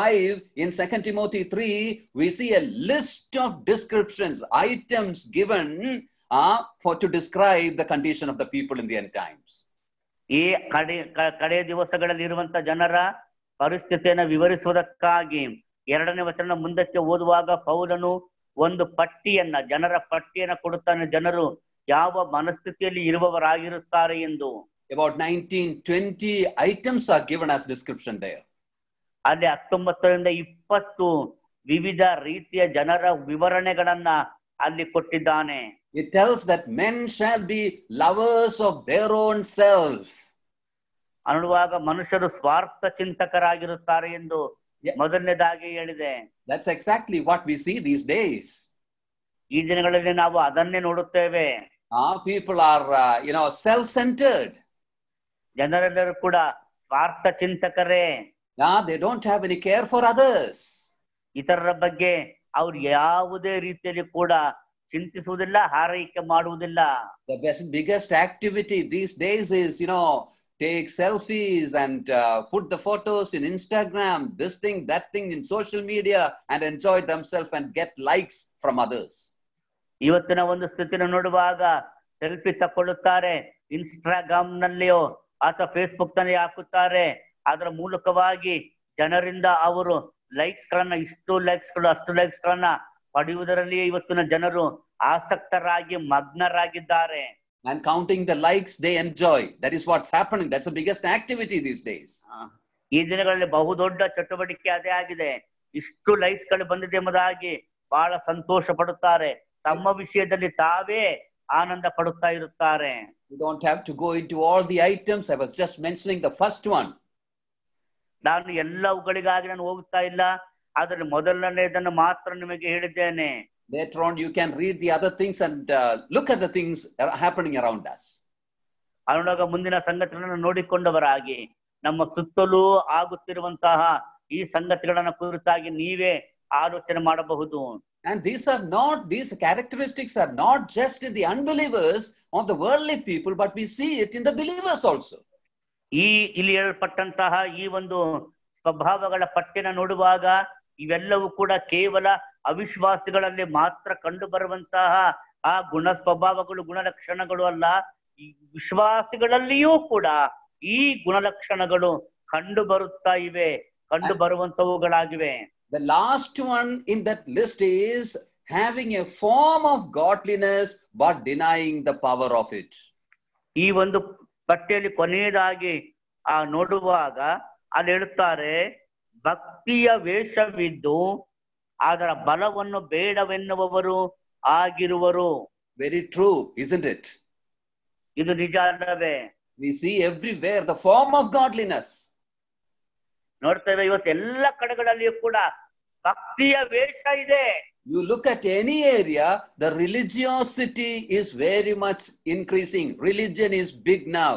5 in 2 Timothy 3, we see a list of descriptions, items given uh, for to describe the condition of the people in the end times. ಈ ಕಡೆ ಕ- ಕಡೆ ದಿವಸಗಳಲ್ಲಿ ಇರುವಂತ ಜನರ ಪರಿಸ್ಥಿತಿಯನ್ನು ವಿವರಿಸುವುದಕ್ಕಾಗಿ ಎರಡನೇ ವಚನ ಮುಂದಕ್ಕೆ ಓದುವಾಗ ಪೌಲನು ಒಂದು ಪಟ್ಟಿಯನ್ನ ಜನರ ಪಟ್ಟಿಯನ್ನ ಕೊಡುತ್ತಾನೆ ಜನರು ಯಾವ ಮನಸ್ಥಿತಿಯಲ್ಲಿ ಇರುವವರಾಗಿರುತ್ತಾರೆ ಎಂದು About 19, 20 items are given as description there. ಅಲ್ಲಿ ಹತ್ತೊಂಬತ್ತರಿಂದ ಇಪ್ಪತ್ತು ವಿವಿಧ ರೀತಿಯ ಜನರ ವಿವರಣೆಗಳನ್ನ ಅಲ್ಲಿ ಕೊಟ್ಟಿದ್ದಾನೆ It tells that men shall be lovers of their own self. ಅನ್ನುವಾಗ ಮನುಷ್ಯರು ಸ್ವಾರ್ಥ ಚಿಂತಕರಾಗಿರುತ್ತಾರೆ ಎಂದು Yeah. ಮೊದಲನೇದಾಗಿ ಹೇಳಿದೆ That's exactly what we see these days. ಈ ದಿನಗಳಲ್ಲಿ ನಾವು ಅದನ್ನೇ ನೋಡುತ್ತೇವೆ Uh, people are, uh, you know, self-centered. ಜನರೆಲ್ಲರೂ ಕೂಡ ಸ್ವಾರ್ಥ ಚಿಂತಕರೇ Uh, they don't have any care for others. ಇತರರ ಬಗ್ಗೆ ಅವ್ರು ಯಾವುದೇ ರೀತಿಯಲ್ಲಿ ಕೂಡ ಚಿಂತಿಸುವುದಿಲ್ಲ ಹಾರೈಕೆ ಮಾಡುವುದಿಲ್ಲ The best, biggest activity these days is, you know, take selfies and uh, put the photos in Instagram, this thing, that thing in social media, and enjoy themselves and get likes from others. ಇವತ್ತಿನ ಒಂದು ಸ್ಥಿತಿನ ನೋಡುವಾಗ selfie ತಕೊಳ್ಳುತ್ತಾರೆ Instagram ನಲ್ಲಿಯೋ ಅಥವಾ Facebook ನಲ್ಲಿ ಹಾಕುತ್ತಾರೆ ಅದರ ಮೂಲಕವಾಗಿ ಜನರಿಂದ ಅವರು ಲೈಕ್ಸ್ ಗಳನ್ನ ಇಷ್ಟು ಲೈಕ್ಸ್ ಗಳು ಅಷ್ಟು ಲೈಕ್ಸ್ ಗಳನ್ನ ಪಡೆಯುವುದರಲ್ಲಿಯೇ ಇವತ್ತಿನ ಜನರು ಆಸಕ್ತರಾಗಿ ಮಗ್ನರಾಗಿದ್ದಾರೆ And counting the likes they enjoy. That is what's happening. That's the biggest activity these days. ಈ ದಿನಗಳಲ್ಲಿ ಬಹುದೊಡ್ಡ ಚಟುವಟಿಕೆ ಅದೇ ಆಗಿದೆ ಇಷ್ಟು ಲೈಕ್ಸ್ ಗಳು ಬಂದಿದೆ ಎಂಬುದಾಗಿ ಬಹಳ ಸಂತೋಷ ಪಡುತ್ತಾರೆ ತಮ್ಮ ವಿಷಯದಲ್ಲಿ ತಾವೇ ಆನಂದ ಪಡುತ್ತಾ ಇರುತ್ತಾರೆ You don't have to go into all the items. I was just mentioning the first one. ನಾನು ಎಲ್ಲವುಗಳಿಗಾಗಿ ನಾನು ಹೋಗ್ತಾ ಇಲ್ಲ ಆದ್ರೆ ಮೊದಲನೇದನ್ನು ಮಾತ್ರ ನಿಮಗೆ ಹೇಳಿದ್ದೇನೆ Later on, you can read the other things and uh, look at the things that are happening around us. ಅವನೊಳಗ ಮುಂದಿನ ಸಂಗತಿಗಳನ್ನು ನೋಡಿಕೊಂಡವರಾಗಿ ನಮ್ಮ ಸುತ್ತಲೂ ಆಗುತ್ತಿರುವಂತಹ ಈ ಸಂಗತಿಗಳನ್ನ ಕುರಿತಾಗಿ ನೀವೇ ಆಲೋಚನೆ ಮಾಡಬಹುದು And these are not, these characteristics are not just in the unbelievers or the worldly people, but we see it in the believers also. ಈ ಇಲ್ಲಿ ಹೇಳಲ್ಪಟ್ಟಂತಹ ಈ ಒಂದು ಸ್ವಭಾವಗಳ ಪಟ್ಟಿನ ನೋಡುವಾಗ ಇವೆಲ್ಲವೂ ಕೂಡ ಕೇವಲ ಅವಿಶ್ವಾಸಿಗಳಲ್ಲಿ ಮಾತ್ರ ಕಂಡು ಬರುವಂತಹ ಆ ಗುಣ ಸ್ವಭಾವಗಳು ಗುಣಲಕ್ಷಣಗಳು ಅಲ್ಲ ಈ ವಿಶ್ವಾಸಿಗಳಲ್ಲಿಯೂ ಕೂಡ ಈ ಗುಣಲಕ್ಷಣಗಳು ಕಂಡು ಬರುತ್ತಾ ಇವೆ ಕಂಡು ಬರುವಂತವುಗಳಾಗಿವೆ The last one in that list is having a form of godliness but denying the power of it. ಈ ಒಂದು ಪಟ್ಟಿಯಲ್ಲಿ ಕೊನೆಯದಾಗಿ ಆ ನೋಡುವಾಗ ಅಲ್ಲಿ ಹೇಳುತ್ತಾರೆ ಭಕ್ತಿಯ ವೇಷವಿದ್ದು ಅದರ ಬಲವನ್ನು ಬೇಡವೆನ್ನುವವರು ಆಗಿರುವರು Very true, isn't it? ಇದು ನಿಜ ಅಲ್ಲವೇ We see everywhere the form of godliness. ನೋಡ್ತೇವೆ ಇವತ್ತು ಎಲ್ಲ ಕಡೆಗಳಲ್ಲಿಯೂ ಕೂಡ ಭಕ್ತಿಯ ವೇಷ ಇದೆ You look at any area, the religiosity is very much increasing. Religion is big now.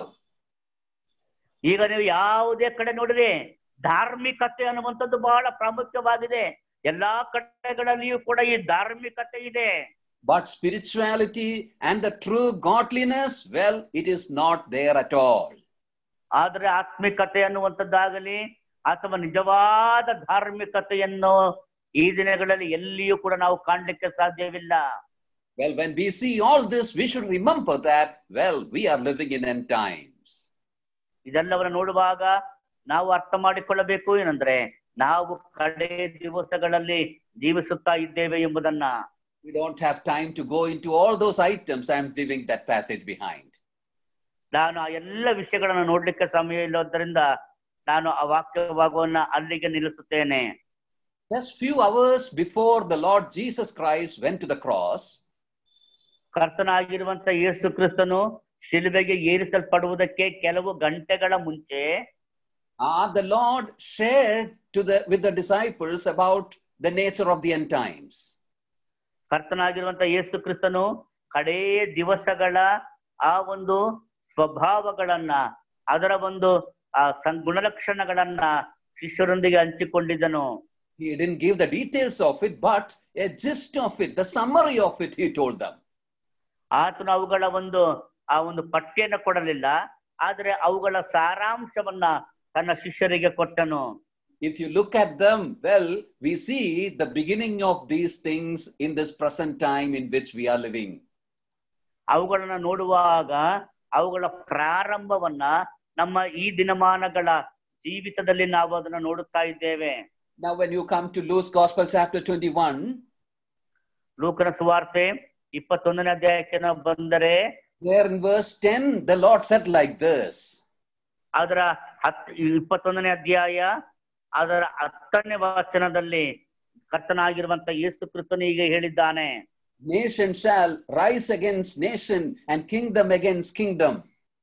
ಈಗ ನೀವು ಯಾವುದೇ ಕಡೆ ನೋಡಿರಿ ಧಾರ್ಮಿಕತೆ ಅನ್ನುವಂಥದ್ದು ಬಹಳ ಪ್ರಾಮುಖ್ಯವಾಗಿದೆ ಎಲ್ಲಾ ಕಡೆಗಳಲ್ಲಿಯೂ ಕೂಡ ಈ ಧಾರ್ಮಿಕತೆ ಇದೆ But spirituality and the true godliness, well, it is not there at all. ಆದ್ರೆ ಆತ್ಮಿಕತೆ ಅನ್ನುವಂಥದ್ದಾಗಲಿ ಅಥವಾ ನಿಜವಾದ ಧಾರ್ಮಿಕತೆಯನ್ನು ಈ ದಿನಗಳಲ್ಲಿ ಎಲ್ಲಿಯೂ ಕೂಡ ನಾವು ಕಾಣ್ಲಿಕ್ಕೆ ಸಾಧ್ಯವಿಲ್ಲ Well, when we see all this, we should remember that, well, we are living in end times. ಇದೆಲ್ಲವನ್ನ ನೋಡುವಾಗ ನಾವು ಅರ್ಥ ಮಾಡಿಕೊಳ್ಳಬೇಕು ಏನಂದ್ರೆ ನಾವು ಕಡೆ ದಿವಸಗಳಲ್ಲಿ ಜೀವಿಸುತ್ತಾ ಇದ್ದೇವೆ ಎಂಬುದನ್ನ We don't have time to go into all those items. I'm leaving that passage behind. ನಾನು ಆ ಎಲ್ಲ ವಿಷಯಗಳನ್ನು ನೋಡ್ಲಿಕ್ಕೆ ಸಮಯ ಇಲ್ಲೋದ್ರಿಂದ ನಾನು ಆ ವಾಕ್ಯ ಭಾಗವನ್ನ ಅಲ್ಲಿಗೆ ನಿಲ್ಲಿಸುತ್ತೇನೆ Just few hours before the Lord Jesus Christ went to the cross, ಕರ್ತನಾಗಿರುವಂತ ಯೇಸು ಕ್ರಿಸ್ತನು ಶಿಲುಬೆಗೆ ಏರಿಸಲ್ಪಡುವುದಕ್ಕೆ ಕೆಲವು ಗಂಟೆಗಳ ಮುಂಚೆ uh, the Lord shared to the, with the disciples about the nature of the end times. ಕರ್ತನಾಗಿರುವಂತ ಯೇಸು ಕ್ರಿಸ್ತನು ಕಡೇ ದಿವಸಗಳ ಆ ಒಂದು ಸ್ವಭಾವಗಳನ್ನ ಅದರ ಒಂದು ಆ ಸಂ- ಗುಣಲಕ್ಷಣಗಳನ್ನ ಶಿಷ್ಯರೊಂದಿಗೆ ಹಂಚಿಕೊಂಡಿದ್ದನು He didn't give the details of it, but a gist of it, the summary of it, he told them. ಆತನು ಅವುಗಳ ಒಂದು ಆ ಒಂದು ಪಠ್ಯನ ಕೊಡಲಿಲ್ಲ ಆದ್ರೆ ಅವುಗಳ ಸಾರಾಂಶವನ್ನ ತನ್ನ ಶಿಷ್ಯರಿಗೆ ಕೊಟ್ಟನು If you look at them, well, we see the beginning of these things in this present time in which we are living. ಅವುಗಳನ್ನ ನೋಡುವಾಗ ಅವುಗಳ ಪ್ರಾರಂಭವನ್ನ ನಮ್ಮ ಈ ದಿನಮಾನಗಳ ಜೀವಿತದಲ್ಲಿ ನಾವು ಅದನ್ನ ನೋಡುತ್ತಾ ಇದ್ದೇವೆ Now, when you come to Luke's Gospel, chapter 21, ಲೂಕನ ಸುವಾರ್ತೆ ಇಪ್ಪತ್ತೊಂದನೇ ಅಧ್ಯಾಯಕ್ಕೆ ನಾವು ಬಂದರೆ there in verse 10, the Lord said like this ಅದರ ಹತ್ ಇಪ್ಪತ್ತೊಂದನೇ ಅಧ್ಯಾಯ ಅದರ ಹತ್ತನೇ ವಚನದಲ್ಲಿ ಕರ್ತನಾಗಿರುವಂತ ಯೇಸು ಕ್ರಿಸ್ತನು ಹೀಗೆ ಹೇಳಿದ್ದಾನೆ Nation shall rise against nation and kingdom against kingdom.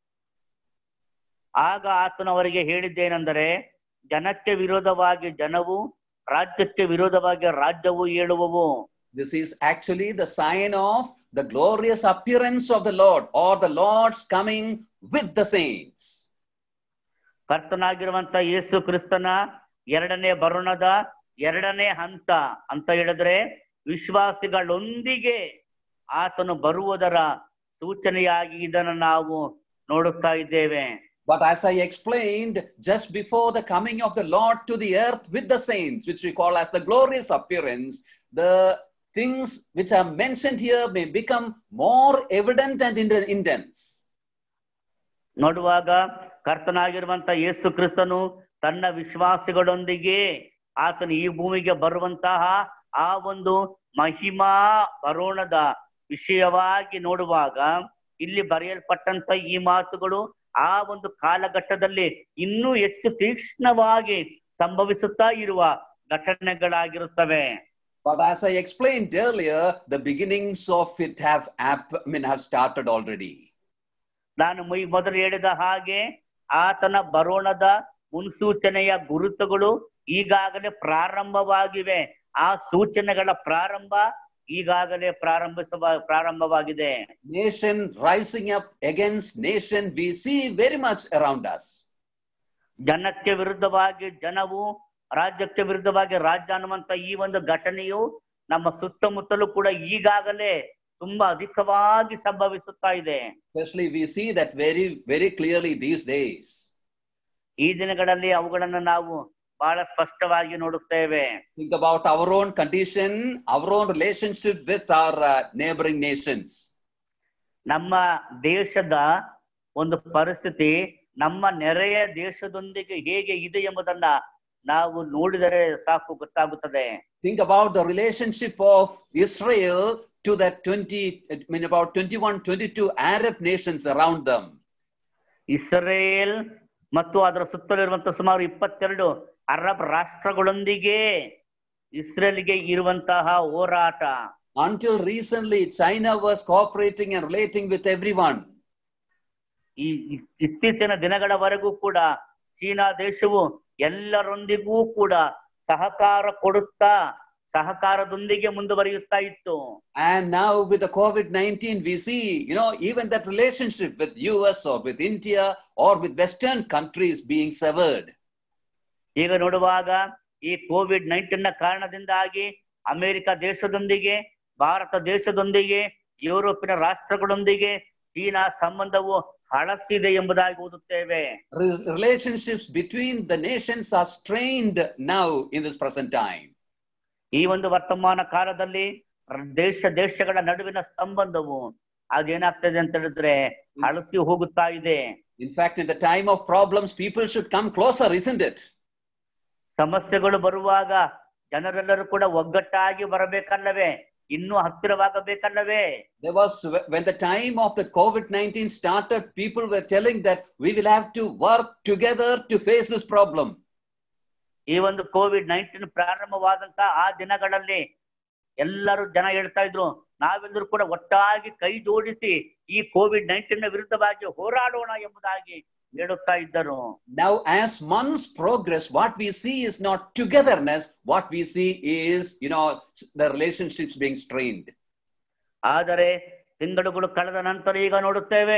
ಆಗ ಆತನು ಅವರಿಗೆ ಹೇಳಿದ್ದೇನೆಂದರೆ ಜನಕ್ಕೆ ವಿರೋಧವಾಗಿ ಜನವು ರಾಜ್ಯಕ್ಕೆ ವಿರೋಧವಾಗಿ ರಾಜ್ಯವು ಏಳುವವು This is actually the sign of the glorious appearance of the Lord or the Lord's coming with the saints. ಕರ್ತನಾಗಿರುವಂತ ಯೇಸು ಕ್ರಿಸ್ತನ ಎರಡನೇ ಬರುಣದ ಎರಡನೇ ಹಂತ ಅಂತ ಹೇಳಿದ್ರೆ ವಿಶ್ವಾಸಿಗಳೊಂದಿಗೆ ಆತನು ಬರುವುದರ ಸೂಚನೆಯಾಗಿ ಇದನ್ನು ನಾವು ನೋಡುತ್ತಾ ಇದ್ದೇವೆ But as I explained, just before the coming of the Lord to the earth with the saints, which we call as the glorious appearance, the things which are mentioned here may become more evident and in- intense. ನೋಡುವಾಗ ಕರ್ತನಾಗಿರುವಂತ ಯೇಸು ಕ್ರಿಸ್ತನು ತನ್ನ ವಿಶ್ವಾಸಿಗಳೊಂದಿಗೆ ಆತನು ಈ ಭೂಮಿಗೆ ಬರುವಂತಹ ಆ ಒಂದು ಮಹಿಮಾ ಬರೋಣದ ವಿಷಯವಾಗಿ ನೋಡುವಾಗ ಇಲ್ಲಿ ಬರೆಯಲ್ಪಟ್ಟಂತ ಈ ಮಾತುಗಳು ಆ ಒಂದು ಕಾಲಘಟ್ಟದಲ್ಲಿ ಇನ್ನೂ ಹೆಚ್ಚು ತೀಕ್ಷ್ಣವಾಗಿ ಸಂಭವಿಸುತ್ತಾ ಇರುವ ಘಟನೆಗಳಾಗಿರುತ್ತವೆ But as I explained earlier, the beginnings of it have, ap- I mean, have started already. ನಾನು ಮೈ ಮೊದಲು ಹೇಳಿದ ಹಾಗೆ ಆತನ ಬರೋಣದ ಮುನ್ಸೂಚನೆಯ ಗುರುತುಗಳು ಈಗಾಗಲೇ ಪ್ರಾರಂಭವಾಗಿವೆ ಆ ಸೂಚನೆಗಳ ಪ್ರಾರಂಭ ಈಗಾಗಲೇ ಪ್ರಾರಂಭಿಸುವ ಪ್ರಾರಂಭವಾಗಿದೆ Nation rising up against nation, we see very much around us. ಜನಕ್ಕೆ ವಿರುದ್ಧವಾಗಿ ಜನವು ರಾಜ್ಯಕ್ಕೆ ವಿರುದ್ಧವಾಗಿ ರಾಜ್ಯ ಅನ್ನುವಂತ ಈ ಒಂದು ಘಟನೆಯು ನಮ್ಮ ಸುತ್ತಮುತ್ತಲೂ ಕೂಡ ಈಗಾಗಲೇ ತುಂಬಾ ಅಧಿಕವಾಗಿ ಸಂಭವಿಸುತ್ತಾ ಇದೆ Especially, we see that very, very clearly these days. ಈ ದಿನಗಳಲ್ಲಿ ಅವುಗಳನ್ನು ನಾವು ಬಹಳ ಸ್ಪಷ್ಟವಾಗಿ ನೋಡುತ್ತೇವೆ Think about our own condition, our own relationship with our uh, neighboring nations. ನಮ್ಮ ದೇಶದ ಒಂದು ಪರಿಸ್ಥಿತಿ ನಮ್ಮ ನೆರೆಯ ದೇಶದೊಂದಿಗೆ ಹೇಗೆ ಇದೆ ಎಂಬುದನ್ನ ನಾವು ನೋಡಿದರೆ ಸಾಕು ಗೊತ್ತಾಗುತ್ತದೆ Think about the relationship of Israel to that 20, I mean, about 21, 22 Arab nations around them. Israel ಮತ್ತು ಅದರ ಸುತ್ತಲಿರುವಂತಹ ಸುಮಾರು ಇಪ್ಪತ್ತೆರಡು ಅರಬ್ ರಾಷ್ಟ್ರಗಳೊಂದಿಗೆ ಇಸ್ರೇಲ್ಗೆ ಇರುವಂತಹ ಹೋರಾಟ Until recently, China was cooperating and relating with everyone. ಈ ಇ- ಇತ್ತೀಚಿನ ದಿನಗಳವರೆಗೂ ಕೂಡ ಚೀನಾ ದೇಶವು ಎಲ್ಲರೊಂದಿಗೂ ಕೂಡ ಸಹಕಾರ ಕೊಡುತ್ತಾ ಸಹಕಾರದೊಂದಿಗೆ ಮುಂದುವರಿಯುತ್ತಾ ಇತ್ತು And now with the COVID-19, we see, you know, even that relationship with US or with India or with Western countries being severed. ಈಗ ನೋಡುವಾಗ ಈ ಕೋವಿಡ್ ನೈನ್ಟೀನ್ ನ ಕಾರಣದಿಂದಾಗಿ ಅಮೆರಿಕ ದೇಶದೊಂದಿಗೆ ಭಾರತ ದೇಶದೊಂದಿಗೆ ಯುರೋಪಿನ ರಾಷ್ಟ್ರಗಳೊಂದಿಗೆ ಚೀನಾ ಸಂಬಂಧವು ಹಳಸಿದೆ ಎಂಬುದಾಗಿ ಓದುತ್ತೇವೆ Re- relationships between the nations are strained now in this present time. ಈ ಒಂದು ವರ್ತಮಾನ ಕಾಲದಲ್ಲಿ ರ- ದೇಶ ದೇಶಗಳ ನಡುವಿನ ಸಂಬಂಧವು ಅದೇನಾಗ್ತದೆ ಅಂತ ಹೇಳಿದ್ರೆ ಹಳಸಿ ಹೋಗುತ್ತಾ ಇದೆ In fact, in the time of problems, people should come closer, isn't it? ಸಮಸ್ಯೆಗಳು ಬರುವಾಗ ಜನರೆಲ್ಲರೂ ಕೂಡ ಒಗ್ಗಟ್ಟಾಗಿ ಬರಬೇಕಲ್ಲವೇ ಇನ್ನೂ ಹತ್ತಿರವಾಗಬೇಕಲ್ಲವೇ There was, when the time of the COVID 19 started, people were telling that we will have to work together to face this problem. ಈ ಒಂದು Covid nineteen ಪ್ರಾರಂಭವಾದಂತ ಆ ದಿನಗಳಲ್ಲಿ ಎಲ್ಲರೂ ಜನ ಹೇಳ್ತಾ ಇದ್ರು ನಾವೆಲ್ಲರೂ ಕೂಡ ಒಟ್ಟಾಗಿ ಕೈ ಜೋಡಿಸಿ ಈ ಕೋವಿಡ್ ನೈನ್ಟೀನ್ ವಿರುದ್ಧವಾಗಿ ಹೋರಾಡೋಣ ಎಂಬುದಾಗಿ ಹೇಳುತ್ತಾ ಇದ್ದರು Now, as months progress, what we see is not togetherness, what we see is, you know, the relationships being strained. ಆದರೆ ತಿಂಗಳುಗಳು ಕಳೆದ ನಂತರ ಈಗ ನೋಡುತ್ತೇವೆ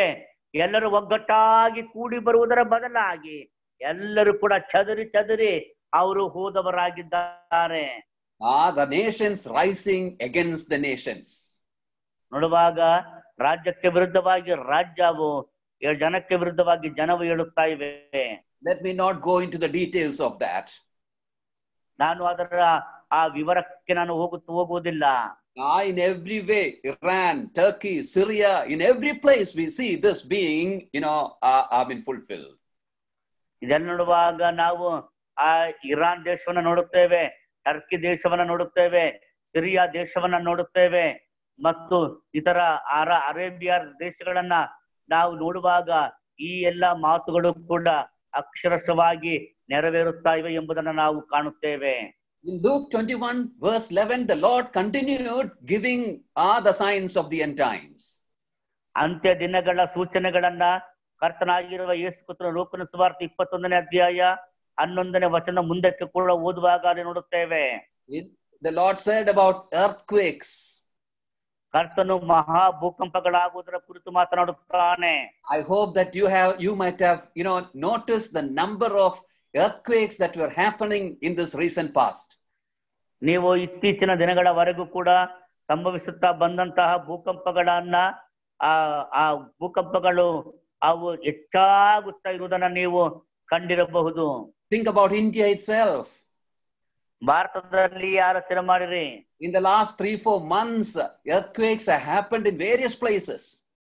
ಎಲ್ಲರೂ ಒಗ್ಗಟ್ಟಾಗಿ ಕೂಡಿ ಬರುವುದರ ಬದಲಾಗಿ ಎಲ್ಲರೂ ಕೂಡ ಚದರಿ ಚದರಿ ಅವರು ಹೋದವರಾಗಿದ್ದಾರೆ Ah, the nations rising against the nations. ನೋಡುವಾಗ ರಾಜ್ಯಕ್ಕೆ ವಿರುದ್ಧವಾಗಿ ರಾಜ್ಯವು ಏ- ಜನಕ್ಕೆ ವಿರುದ್ಧವಾಗಿ ಜನವು ಹೇಳುತ್ತಾ ಇವೆ Let me not go into the details of that. ನಾನು ಅದರ ಆ ವಿವರಕ್ಕೆ ನಾನು ಹೋಗುತ್ತ ಹೋಗುವುದಿಲ್ಲ Ah, in every way, Iran, Turkey, Syria, in every place we see this being, you know, uh, uh, been fulfilled. ಇದನ್ನು ನೋಡುವಾಗ ನಾವು ಆ ಇರಾನ್ ದೇಶವನ್ನ ನೋಡುತ್ತೇವೆ ಟರ್ಕಿ ದೇಶವನ್ನ ನೋಡುತ್ತೇವೆ ಸಿರಿಯಾ ದೇಶವನ್ನ ನೋಡುತ್ತೇವೆ ಮತ್ತು ಇತರ ಅರ ಅರೇಬಿಯಾ ದೇಶಗಳನ್ನ ನಾವು ನೋಡುವಾಗ ಈ ಎಲ್ಲ ಮಾತುಗಳು ಕೂಡ ಅಕ್ಷರಶವಾಗಿ ನೆರವೇರುತ್ತಾ ಇವೆ ಎಂಬುದನ್ನು ನಾವು ಕಾಣುತ್ತೇವೆ In Luke 21, verse 11, the Lord continued giving ah, the signs of the end times. ಅಂತ್ಯ ದಿನಗಳ ಸೂಚನೆಗಳನ್ನ ಕರ್ತನಾಗಿರುವ ಯೇಸು ಪುತ್ರ ಲೋಕನ ಸುವಾರ್ತೆ ಇಪ್ಪತ್ತೊಂದನೇ ಅಧ್ಯಾಯ ಹನ್ನೊಂದನೇ ವಚನ ಮುಂದಕ್ಕೆ ಕೂಡ ಓದುವಾಗ ಅಲ್ಲಿ ನೋಡುತ್ತೇವೆ It- the Lord said about earthquakes. ಕರ್ತನು ಮಹಾ ಭೂಕಂಪಗಳಾಗುವುದರ ಕುರಿತು ಮಾತನಾಡುತ್ತಾನೆ I hope that you have, you might have, you know, noticed the number of earthquakes that were happening in this recent past. ನೀವು ಇತ್ತೀಚಿನ ದಿನಗಳವರೆಗೂ ಕೂಡ ಸಂಭವಿಸುತ್ತಾ ಬಂದಂತಹ ಭೂಕಂಪಗಳನ್ನ ಆ ಆ ಭೂಕಂಪಗಳು ಅವು ಹೆಚ್ಚಾಗುತ್ತಾ ಇರುವುದನ್ನ ನೀವು ಕಂಡಿರಬಹುದು Think about India itself. ಭಾರತದಲ್ಲಿ ಆಲೋಚನೆ ಮಾಡಿರಿ In the last three, four months, earthquakes have happened in various places.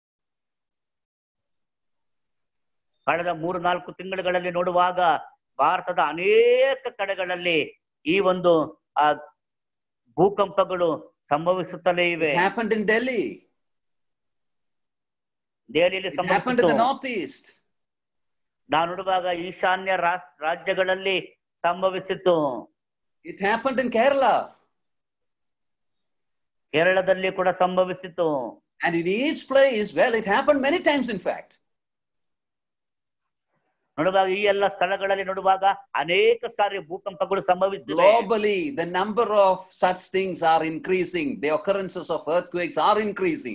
ಕಳೆದ ಮೂರು ನಾಲ್ಕು ತಿಂಗಳುಗಳಲ್ಲಿ ನೋಡುವಾಗ ಭಾರತದ ಅನೇಕ ಕಡೆಗಳಲ್ಲಿ ಈ ಒಂದು ಆ ಭೂಕಂಪಗಳು ಸಂಭವಿಸುತ್ತಲೇ ಇವೆ It happened in Delhi. ದೆಹಲಿಯಲ್ಲಿ It happened in ಸಂಭವಿಸಿತು the northeast. ನಾವು ನೋಡುವಾಗ ಈಶಾನ್ಯ ರಾಸ್- ರಾಜ್ಯಗಳಲ್ಲಿ ಸಂಭವಿಸಿತು It happened in Kerala. ಕೇರಳದಲ್ಲಿ ಕೂಡ ಸಂಭವಿಸಿತು And in each place, well, it happened many times, in fact. ನೋಡುವಾಗ ಈ ಎಲ್ಲ ಸ್ಥಳಗಳಲ್ಲಿ ನೋಡುವಾಗ ಅನೇಕ ಸಾರಿ ಭೂಕಂಪಗಳು ಸಂಭವಿಸಿವೆ Globally, the number of such things are increasing. The occurrences of earthquakes are increasing.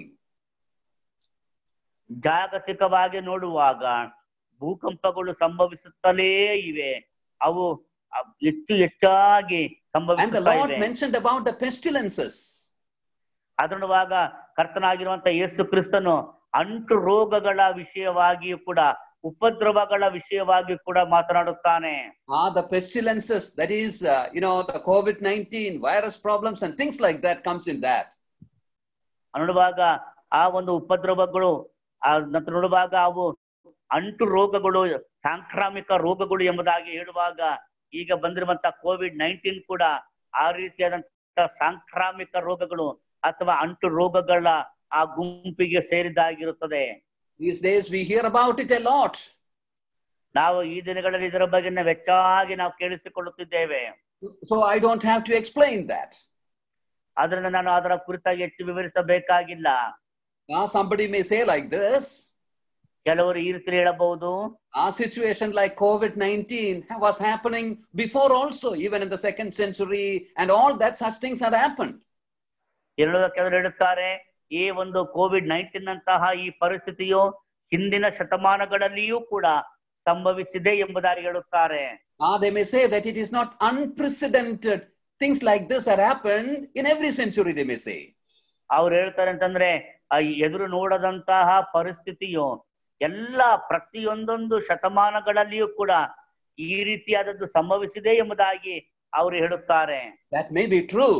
ಜಾಗತಿಕವಾಗಿ ನೋಡುವಾಗ ಭೂಕಂಪಗಳು ಸಂಭವಿಸುತ್ತಲೇ ಇವೆ ಅವು ಅ- ಹೆಚ್ಚು ಹೆಚ್ಚಾಗಿ And the ಸಂಭವಿಸುತ್ತಾ Lord ಇವೆ mentioned about the pestilences. ಅದು ನೋಡುವಾಗ ಕರ್ತನಾಗಿರುವಂತ ಯೇಸು ಕ್ರಿಸ್ತನು ಅಂಟು ರೋಗಗಳ ವಿಷಯವಾಗಿಯೂ ಕೂಡ ಉಪದ್ರವಗಳ ವಿಷಯವಾಗಿ ಕೂಡ ಮಾತನಾಡುತ್ತಾನೆ Ah, the pestilences, that is, uh, you know, the COVID 19 virus problems and things like that comes in that. ನೋಡುವಾಗ ಆ ಒಂದು ಉಪದ್ರವಗಳು ಆ ನಂತರ ನೋಡುವಾಗ ಅವು ಅಂಟು ರೋಗಗಳು ಸಾಂಕ್ರಾಮಿಕ ರೋಗಗಳು ಎಂಬುದಾಗಿ ಹೇಳುವಾಗ ಈಗ ಬಂದಿರುವಂತ ಕೋವಿಡ್ ನೈನ್ಟೀನ್ ಕೂಡ ಆ ರೀತಿಯಾದಂತ ಸಾಂಕ್ರಾಮಿಕ ರೋಗಗಳು ಅಥವಾ ಅಂಟು ರೋಗಗಳ ಆ ಗುಂಪಿಗೆ ಸೇರಿದಾಗಿರುತ್ತದೆ These days we hear about it a lot. ನಾವು ಈ ದಿನಗಳಲ್ಲಿ ಇದರ ಬಗ್ಗೆ ನಾವು ಹೆಚ್ಚಾಗಿ ನಾವು ಕೇಳಿಸಿಕೊಳ್ಳುತ್ತಿದ್ದೇವೆ So I don't have to explain that. ಆದ್ರಿಂದ ನಾನು ಅದರ ಕುರಿತಾಗಿ ಹೆಚ್ಚು ವಿವರಿಸಬೇಕಾಗಿಲ್ಲ Now somebody may say like this, ಕೆಲವರು ಈ ರೀತಿ ಹೇಳಬಹುದು our situation like COVID 19 was happening before also, even in the second century, and all that such things had happened. ಹೇಳುವ ಕೆಲವರು ಹೇಳುತ್ತಾರೆ ಈ ಒಂದು ಕೋವಿಡ್ ನೈನ್ಟೀನ್ ಅಂತಹ ಈ ಪರಿಸ್ಥಿತಿಯು ಹಿಂದಿನ ಶತಮಾನಗಳಲ್ಲಿಯೂ ಕೂಡ ಸಂಭವಿಸಿದೆ ಎಂಬುದಾಗಿ ಹೇಳುತ್ತಾರೆ Ah, they may say that it is not unprecedented. Things like this had happened in every century, they may say. ಅವ್ರು ಹೇಳ್ತಾರೆ ಅಂತಂದ್ರೆ ಆ ಎದುರು ನೋಡದಂತಹ ಪರಿಸ್ಥಿತಿಯು ಎಲ್ಲ ಪ್ರತಿಯೊಂದೊಂದು ಶತಮಾನಗಳಲ್ಲಿಯೂ ಕೂಡ ಈ ರೀತಿಯಾದದ್ದು ಸಂಭವಿಸಿದೆ ಎಂಬುದಾಗಿ ಅವರು ಹೇಳುತ್ತಾರೆ That may be true,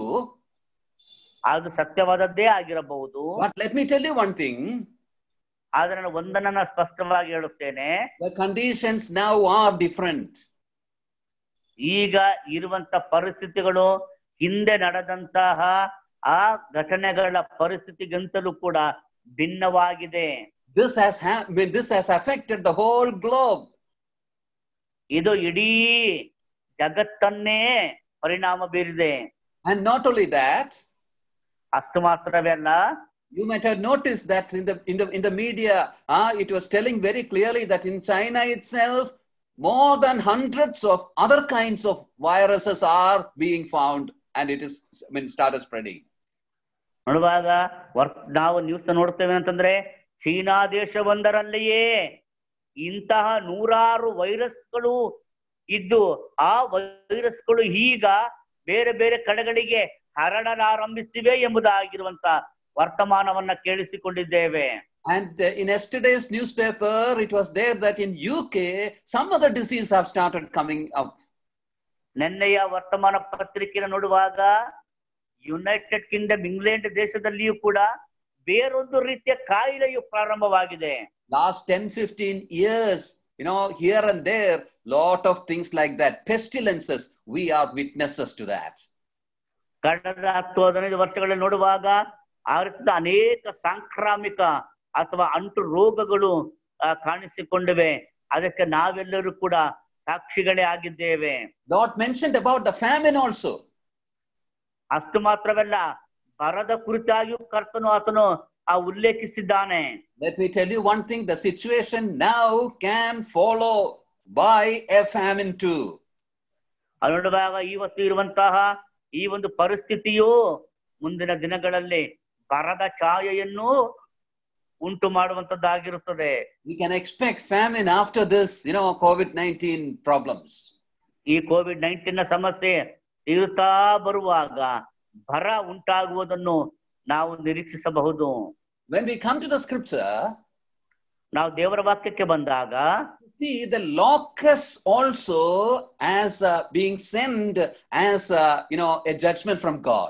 ಅದು ಸತ್ಯವಾದದ್ದೇ ಆಗಿರಬಹುದು but let me tell you one thing ಆದ್ರೆ ನಾನು ಒಂದನ್ನ ನಾನು ಸ್ಪಷ್ಟವಾಗಿ ಹೇಳುತ್ತೇನೆ the conditions now are different. ಈಗ ಇರುವಂತ ಪರಿಸ್ಥಿತಿಗಳು ಹಿಂದೆ ನಡೆದಂತಹ ಆ ಘಟನೆಗಳ ಪರಿಸ್ಥಿತಿಗಿಂತಲೂ ಕೂಡ ಭಿನ್ನವಾಗಿದೆ This has ha- I mean, this has affected the whole globe. ಇದು ಇಡೀ ಜಗತ್ತನ್ನೇ ಪರಿಣಾಮ ಬೀರಿದೆ And not only that, ಅಷ್ಟು ಮಾತ್ರವೇ ಅಲ್ಲ you might have noticed that in the in the in the media, ah, it was telling very clearly that in China itself, more than hundreds of other kinds of viruses are being found, and it is I mean started spreading. ನೋಡುವಾಗ ವರ್ ನಾವು news ನೋಡ್ತೇವೆ ಅಂತಂದ್ರೆ China ದೇಶವೊಂದರಲ್ಲಿಯೇ ಇಂತಹ ನೂರಾರು ವೈರಸ್ಗಳು ಇದ್ದು ಆ ವೈರಸ್ಗಳು ಈಗ ಬೇರೆ ಬೇರೆ ಕಡೆಗಳಿಗೆ ಹರಡಲಾರಂಭಿಸಿವೆ ಎಂಬುದಾಗಿರುವಂತ ವರ್ತಮಾನವನ್ನ ಕೇಳಿಸಿಕೊಂಡಿದ್ದೇವೆ And uh, in yesterday's newspaper, it was there that in UK, some other disease have started coming up. ನಿನ್ನೆಯ ವರ್ತಮಾನ ಪತ್ರಿಕೆಯನ್ನು ನೋಡುವಾಗ ಯುನೈಟೆಡ್ ಕಿಂಗ್ಡಮ್ ಇಂಗ್ಲೆಂಡ್ ದೇಶದಲ್ಲಿಯೂ ಕೂಡ ಬೇರೊಂದು ರೀತಿಯ ಕಾಯಿಲೆಯು ಪ್ರಾರಂಭವಾಗಿದೆ Last 10, 15 years, you know, here and there, lot of things like that. Pestilences, we are witnesses to that. ಕಳೆದ ಹತ್ತು ಹದಿನೈದು ವರ್ಷಗಳಲ್ಲಿ ನೋಡುವಾಗ ಆ ರೀತಿಯ ಅನೇಕ ಸಾಂಕ್ರಾಮಿಕ ಅಥವಾ ಅಂಟು ರೋಗಗಳು ಆ, ಕಾಣಿಸಿಕೊಂಡಿವೆ ಅದಕ್ಕೆ ನಾವೆಲ್ಲರೂ ಕೂಡ ಸಾಕ್ಷಿಗಳೇ ಆಗಿದ್ದೇವೆ Lord mentioned about the famine also. ಅಷ್ಟು ಮಾತ್ರವಲ್ಲ ಬರದ ಕುರಿತಾಗಿಯೂ ಕರ್ತನು ಆತನು ಆ ಉಲ್ಲೇಖಿಸಿದ್ದಾನೆ Let me tell you one thing the situation now can follow by a famine too. ಅದು ನೋಡುವಾಗ ಇವತ್ತು ಇರುವಂತಹ ಈ ಒಂದು ಪರಿಸ್ಥಿತಿಯು ಮುಂದಿನ ದಿನಗಳಲ್ಲಿ ಬರದ ಛಾಯೆಯನ್ನು ಉಂಟು ಮಾಡುವಂತದ್ದಾಗಿರುತ್ತದೆ We can expect famine after this, you know, COVID 19 problems. ಈ ಕೋವಿಡ್ ನೈನ್ಟೀನ್ ನ ಸಮಸ್ಯೆ ಇರುತ್ತಾ ಬರುವಾಗ ಬರ ಉಂಟಾಗುವುದನ್ನು ನಾವು ನಿರೀಕ್ಷಿಸಬಹುದು When we come to the scripture, ನಾವು ದೇವರ ವಾಕ್ಯಕ್ಕೆ ಬಂದಾಗ see the locusts also as uh, being sent as uh, you know a judgment from god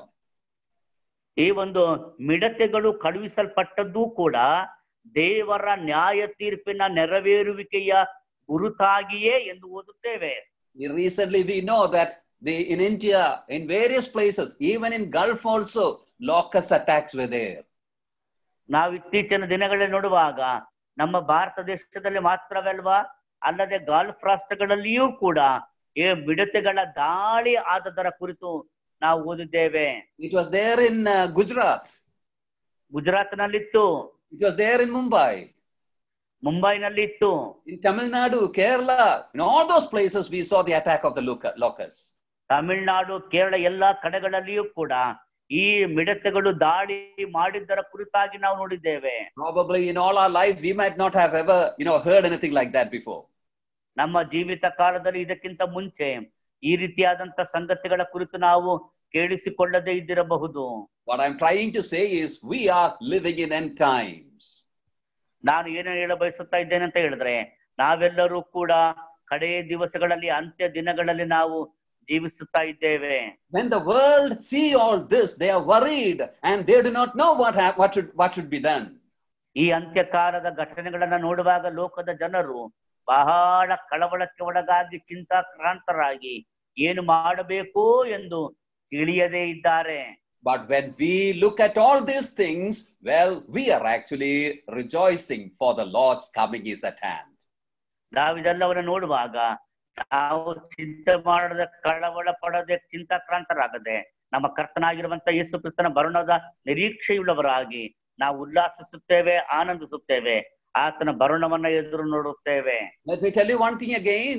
ಈ ಒಂದು ಮಿಡತೆಗಳು ಕಳುಹಿಸಲ್ಪಟ್ಟದ್ದು ಕೂಡ ದೇವರ ನ್ಯಾಯ ತೀರ್ಪಿನ ನೆರವೇರುವಿಕೆಯ ಗುರುತಾಗಿಯೇ ಎಂದು ಓದುತ್ತೇವೆ recently we know that the in india in various places even in gulf also locust attacks were there ನಾವು ಇತ್ತೀಚಿನ ದಿನಗಳಲ್ಲಿ ನೋಡುವಾಗ ನಮ್ಮ ಭಾರತ ದೇಶದಲ್ಲಿ ಮಾತ್ರವಲ್ವಾ ಅಲ್ಲದೆ ಗಾಲ್ಫ್ ರಾಷ್ಟ್ರಗಳಲ್ಲಿಯೂ ಕೂಡ ಈ ಮಿಡತೆಗಳ ದಾಳಿ ಆದದರ ಕುರಿತು ನಾವು ಓದಿದ್ದೇವೆ it was there in uh, gujarat ಗುಜರಾತ್ನಲ್ಲಿತ್ತು it was there in mumbai ಮುಂಬೈನಲ್ಲಿ ಇತ್ತು in tamil nadu kerala in all those places we saw the attack of the loca- locusts Tamil Nadu Kerala ಎಲ್ಲಾ ಕಡೆಗಳಲ್ಲಿಯೂ ಕೂಡ ಈ ಮಿಡತೆಗಳು ದಾಳಿ ಮಾಡಿದ್ದರ ಕುರಿತಾಗಿ ನಾವು ನೋಡಿದ್ದೇವೆ probably in all our life we might not have ever you know heard anything like that before ನಮ್ಮ ಜೀವಿತ ಕಾಲದಲ್ಲಿ ಇದಕ್ಕಿಂತ ಮುಂಚೆ ಈ ರೀತಿಯಾದಂತ ಸಂಗತಿಗಳ ಕುರಿತು ನಾವು ಕೇಳಿಸಿಕೊಳ್ಳದೇ ಇದ್ದಿರಬಹುದು what i'm trying to say is we are living in end times ನಾನು ಏನು ಹೇಳ ಬಯಸುತ್ತಾ ಇದ್ದೇನೆ ಅಂತ ಹೇಳಿದ್ರೆ ನಾವೆಲ್ಲರೂ ಕೂಡ ಕಡೆ ದಿವಸಗಳಲ್ಲಿ ಅಂತ್ಯ ದಿನಗಳಲ್ಲಿ ನಾವು ಜೀವಿಸುತ್ತಾ ಇದ್ದೇವೆ when the world see all this they are worried and they do not know what hap- what should what should be done ಈ ಅಂತ್ಯಕಾಲದ ಘಟನೆಗಳನ್ನ ನೋಡುವಾಗ ಲೋಕದ ಜನರು ಬಹಳ ಕಳವಳಕ್ಕೆ ಒಳಗಾಗಿ ಚಿಂತಾಕ್ರಾಂತರಾಗಿ ಏನು ಮಾಡಬೇಕು ಎಂದು ತಿಳಿಯದೇ ಇದ್ದಾರೆ but when we look at all these things well we are actually rejoicing for the lord's coming is at hand ನಾವಿದೆಲ್ಲವನ್ನ ನೋಡುವಾಗ ನಾವು ಚಿಂತೆ ಮಾಡದೆ ಕಳವಳ ಪಡದೆ ಚಿಂತಾಕ್ರಾಂತರಾಗದೆ ನಮ್ಮ ಕರ್ತನಾಗಿರುವಂತ ಯೇಸು ಕ್ರಿಸ್ತನ ಬರುಣದ ನಿರೀಕ್ಷೆಯುಳ್ಳವರಾಗಿ ನಾವು ಉಲ್ಲಾಸಿಸುತ್ತೇವೆ ಆನಂದಿಸುತ್ತೇವೆ ಆತನ ಬರುಣವನ್ನ ಎದುರು ನೋಡುತ್ತೇವೆ let me tell you one thing again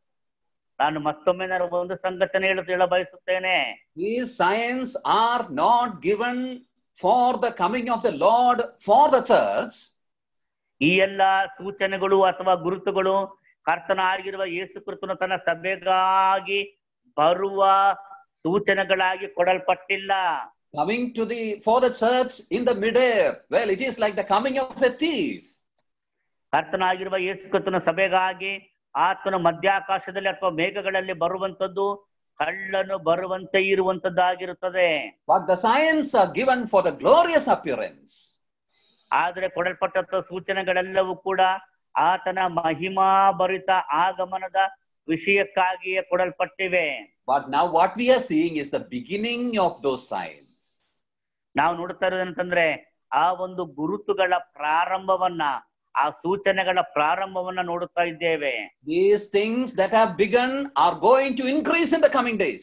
ನಾನು ಮತ್ತೊಮ್ಮೆ ನಾನು ಒಂದು ಸಂಗತಿನ ಹೇಳ ಹೇಳ ಬಯಸುತ್ತೇನೆ these signs are not given for the coming of the lord for the church ಈ ಎಲ್ಲ ಸೂಚನೆಗಳು ಅಥವಾ ಗುರುತುಗಳು ಕರ್ತನ ಆಗಿರುವ ಯೇಸು ಕ್ರಿಸ್ತನು ತನ್ನ ಸಭೆಗಾಗಿ ಬರುವ ಸೂಚನೆಗಳಾಗಿ ಕೊಡಲ್ಪಟ್ಟಿಲ್ಲ coming to the for the church in the midair well it is like the coming of a thief ಕರ್ತನಾಗಿರುವ ಯೇಸು ಕ್ರಿಸ್ತನ ಸಭೆಗಾಗಿ ಆತನ ಮಧ್ಯಾಕಾಶದಲ್ಲಿ ಅಥವಾ ಮೇಘಗಳಲ್ಲಿ ಬರುವಂತದ್ದು ಕಳ್ಳನು ಬರುವಂತೆ ಇರುವಂತದ್ದಾಗಿರುತ್ತದೆ but the signs are given for the glorious appearance ಆದರೆ ಕೊಡಲ್ಪಟ್ಟಂತ ಸೂಚನೆಗಳೆಲ್ಲವೂ ಕೂಡ ಆತನ ಮಹಿಮಾಭರಿತ ಆಗಮನದ ವಿಷಯಕ್ಕಾಗಿಯೇ ಕೊಡಲ್ಪಟ್ಟಿವೆ but now what we are seeing is the beginning of those signs ನಾವು ನೋಡ್ತಾ ಇರೋದಂತಂದ್ರೆ ಆ ಒಂದು ಗುರುತುಗಳ ಪ್ರಾರಂಭವನ್ನ ಆ ಸೂಚನೆಗಳ ಪ್ರಾರಂಭವನ್ನ ನೋಡುತ್ತಾ ಇದ್ದೇವೆ these things that have begun are going to increase in the coming days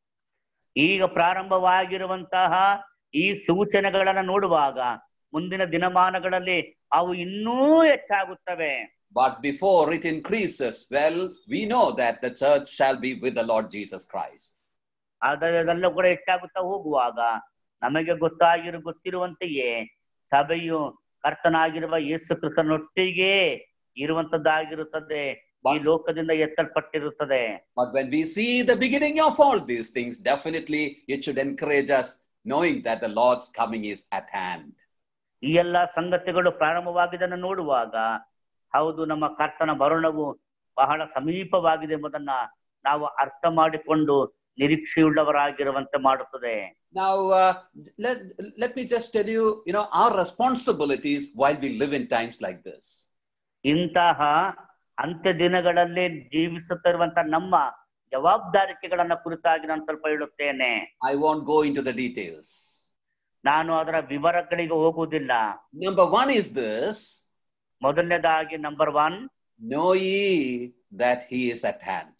ಈಗ ಪ್ರಾರಂಭವಾಗಿರುವಂತಹ ಈ ಸೂಚನೆಗಳನ್ನ ನೋಡುವಾಗ ಮುಂದಿನ ದಿನಮಾನಗಳಲ್ಲಿ ಅವು ಇನ್ನೂ ಹೆಚ್ಚಾಗುತ್ತವೆ but before it increases well we know that the church shall be with the lord jesus christ ಅದೆಲ್ಲ ಕೂಡ ಹೆಚ್ಚಾಗುತ್ತಾ ಹೋಗುವಾಗ ನಮಗೆ ಗೊತ್ತಾಗಿರು ಗೊತ್ತಿರುವಂತೆಯೇ ಸಭೆಯು ಕರ್ತನಾಗಿರುವ ಯೇಸು ಕ್ರಿಸ್ತನೊಟ್ಟಿಗೆ ಇರುವಂತದ್ದಾಗಿರುತ್ತದೆ ಈ But, ಲೋಕದಿಂದ ಎತ್ತಲ್ಪಟ್ಟಿರುತ್ತದೆ but when we see the beginning of all these things, definitely it should encourage us knowing that the Lord's coming is at hand. ಈ ಎಲ್ಲಾ ಸಂಗತಿಗಳು ಪ್ರಾರಂಭವಾಗಿದ್ದನ್ನು ನೋಡುವಾಗ ಹೌದು ನಮ್ಮ ಕರ್ತನ ಬರುಣವು ಬಹಳ ಸಮೀಪವಾಗಿದೆ ಎಂಬುದನ್ನ ನಾವು ಅರ್ಥ ಮಾಡಿಕೊಂಡು ನಿರೀಕ್ಷೆಯುಳ್ಳವರಾಗಿರುವಂತೆ ಮಾಡುತ್ತದೆ Now, uh, let, let me just tell you, you know, our responsibilities while we live in times like this. ಇಂತಹ ಅಂತ್ಯ ದಿನಗಳಲ್ಲಿ ಜೀವಿಸುತ್ತಿರುವಂತ ನಮ್ಮ ಜವಾಬ್ದಾರಿಕೆಗಳನ್ನ ಕುರಿತಾಗಿ ನಾನು ಸ್ವಲ್ಪ ಹೇಳುತ್ತೇನೆ I won't go into the details. ನಾನು ಅದರ ವಿವರಗಳಿಗೆ ಹೋಗುವುದಿಲ್ಲ Number one is this ಮೊದಲನೇದಾಗಿ number one Know ye that he is at hand.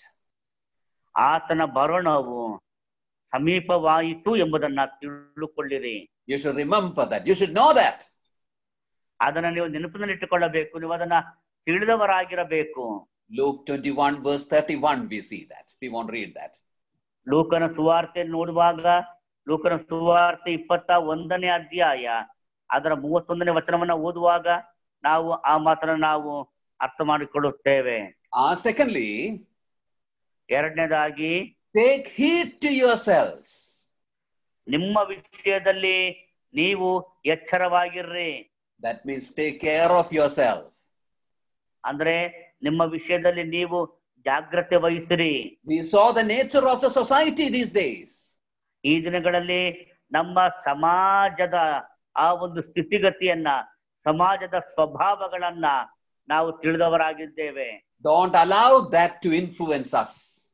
ಆತನ ಬರುಣವು ಸಮೀಪವಾಯಿತು ಎಂಬುದನ್ನ ತಿಳುಕೊಳ್ಳಿರಿ You should remember that. You should know that. ಅದನ್ನ ನೀವು ನೆನಪಿನಲ್ಲಿಟ್ಟುಕೊಳ್ಳಬೇಕು ನೀವು ಅದನ್ನ ತಿಳಿದವರಾಗಿರಬೇಕು Luke 21, verse 31, we see that. We won't read that. ಲೂಕನ ಸುವಾರ್ತೆ ನೋಡುವಾಗ ಲೂಕನ ಸುವಾರ್ತೆ ಇಪ್ಪತ್ತ ಒಂದನೇ ಅಧ್ಯಾಯ ಅದರ ಮೂವತ್ತೊಂದನೇ ವಚನವನ್ನ ಓದುವಾಗ ನಾವು ಆ ಮಾತನ್ನ ನಾವು ಅರ್ಥ ಮಾಡಿಕೊಳ್ಳುತ್ತೇವೆ Uh, secondly, ಎರಡನೇದಾಗಿ take heed to yourselves. ನಿಮ್ಮ ವಿಷಯದಲ್ಲಿ ನೀವು ಎಚ್ಚರವಾಗಿರ್ರಿ That means take care of yourself. ಅಂದ್ರೆ ನಿಮ್ಮ ವಿಷಯದಲ್ಲಿ ನೀವು ಜಾಗ್ರತೆ ವಹಿಸಿರಿ We saw the nature of the society these days. ಈ ದಿನಗಳಲ್ಲಿ ನಮ್ಮ ಸಮಾಜದ ಆ ಒಂದು ಸ್ಥಿತಿಗತಿಯನ್ನ ಸಮಾಜದ ಸ್ವಭಾವಗಳನ್ನ ನಾವು ತಿಳಿದವರಾಗಿದ್ದೇವೆ Don't allow that to influence us.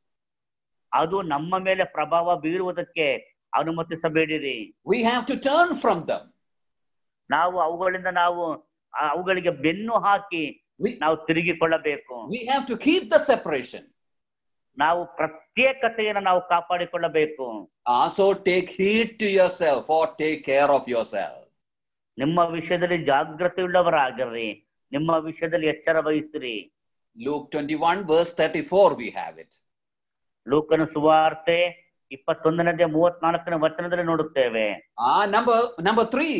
ಅದು ನಮ್ಮ ಮೇಲೆ ಪ್ರಭಾವ ಬೀರುವುದಕ್ಕೆ ಅನುಮತಿಸಬೇಡಿರಿ We have to turn from them. ನಾವು ಅವುಗಳಿಂದ ನಾವು ಆ ಅವುಗಳಿಗೆ ಬೆನ್ನು ಹಾಕಿ We, ನಾವು ತಿರುಗಿಕೊಳ್ಳಬೇಕು we have to keep the separation. ನಾವು ಪ್ರತ್ಯೇಕತೆಯನ್ನು ನಾವು ಕಾಪಾಡಿಕೊಳ್ಳಬೇಕು Also, take heed to yourself or take care of yourself. ನಿಮ್ಮ ವಿಷಯದಲ್ಲಿ ಜಾಗೃತೆಯುಳ್ಳವರಾಗಿರ್ರಿ ನಿಮ್ಮ ವಿಷಯದಲ್ಲಿ ಎಚ್ಚರ ವಹಿಸಿರಿ Luke 21, verse 34, we have it. ಲೂಕನ ಸುವಾರ್ತೆ ಇಪ್ಪತ್ತೊಂದನೇ ಮೂವತ್ನಾಲ್ಕನೇ ವಚನದಲ್ಲಿ ನೋಡುತ್ತೇವೆ Ah, number number three,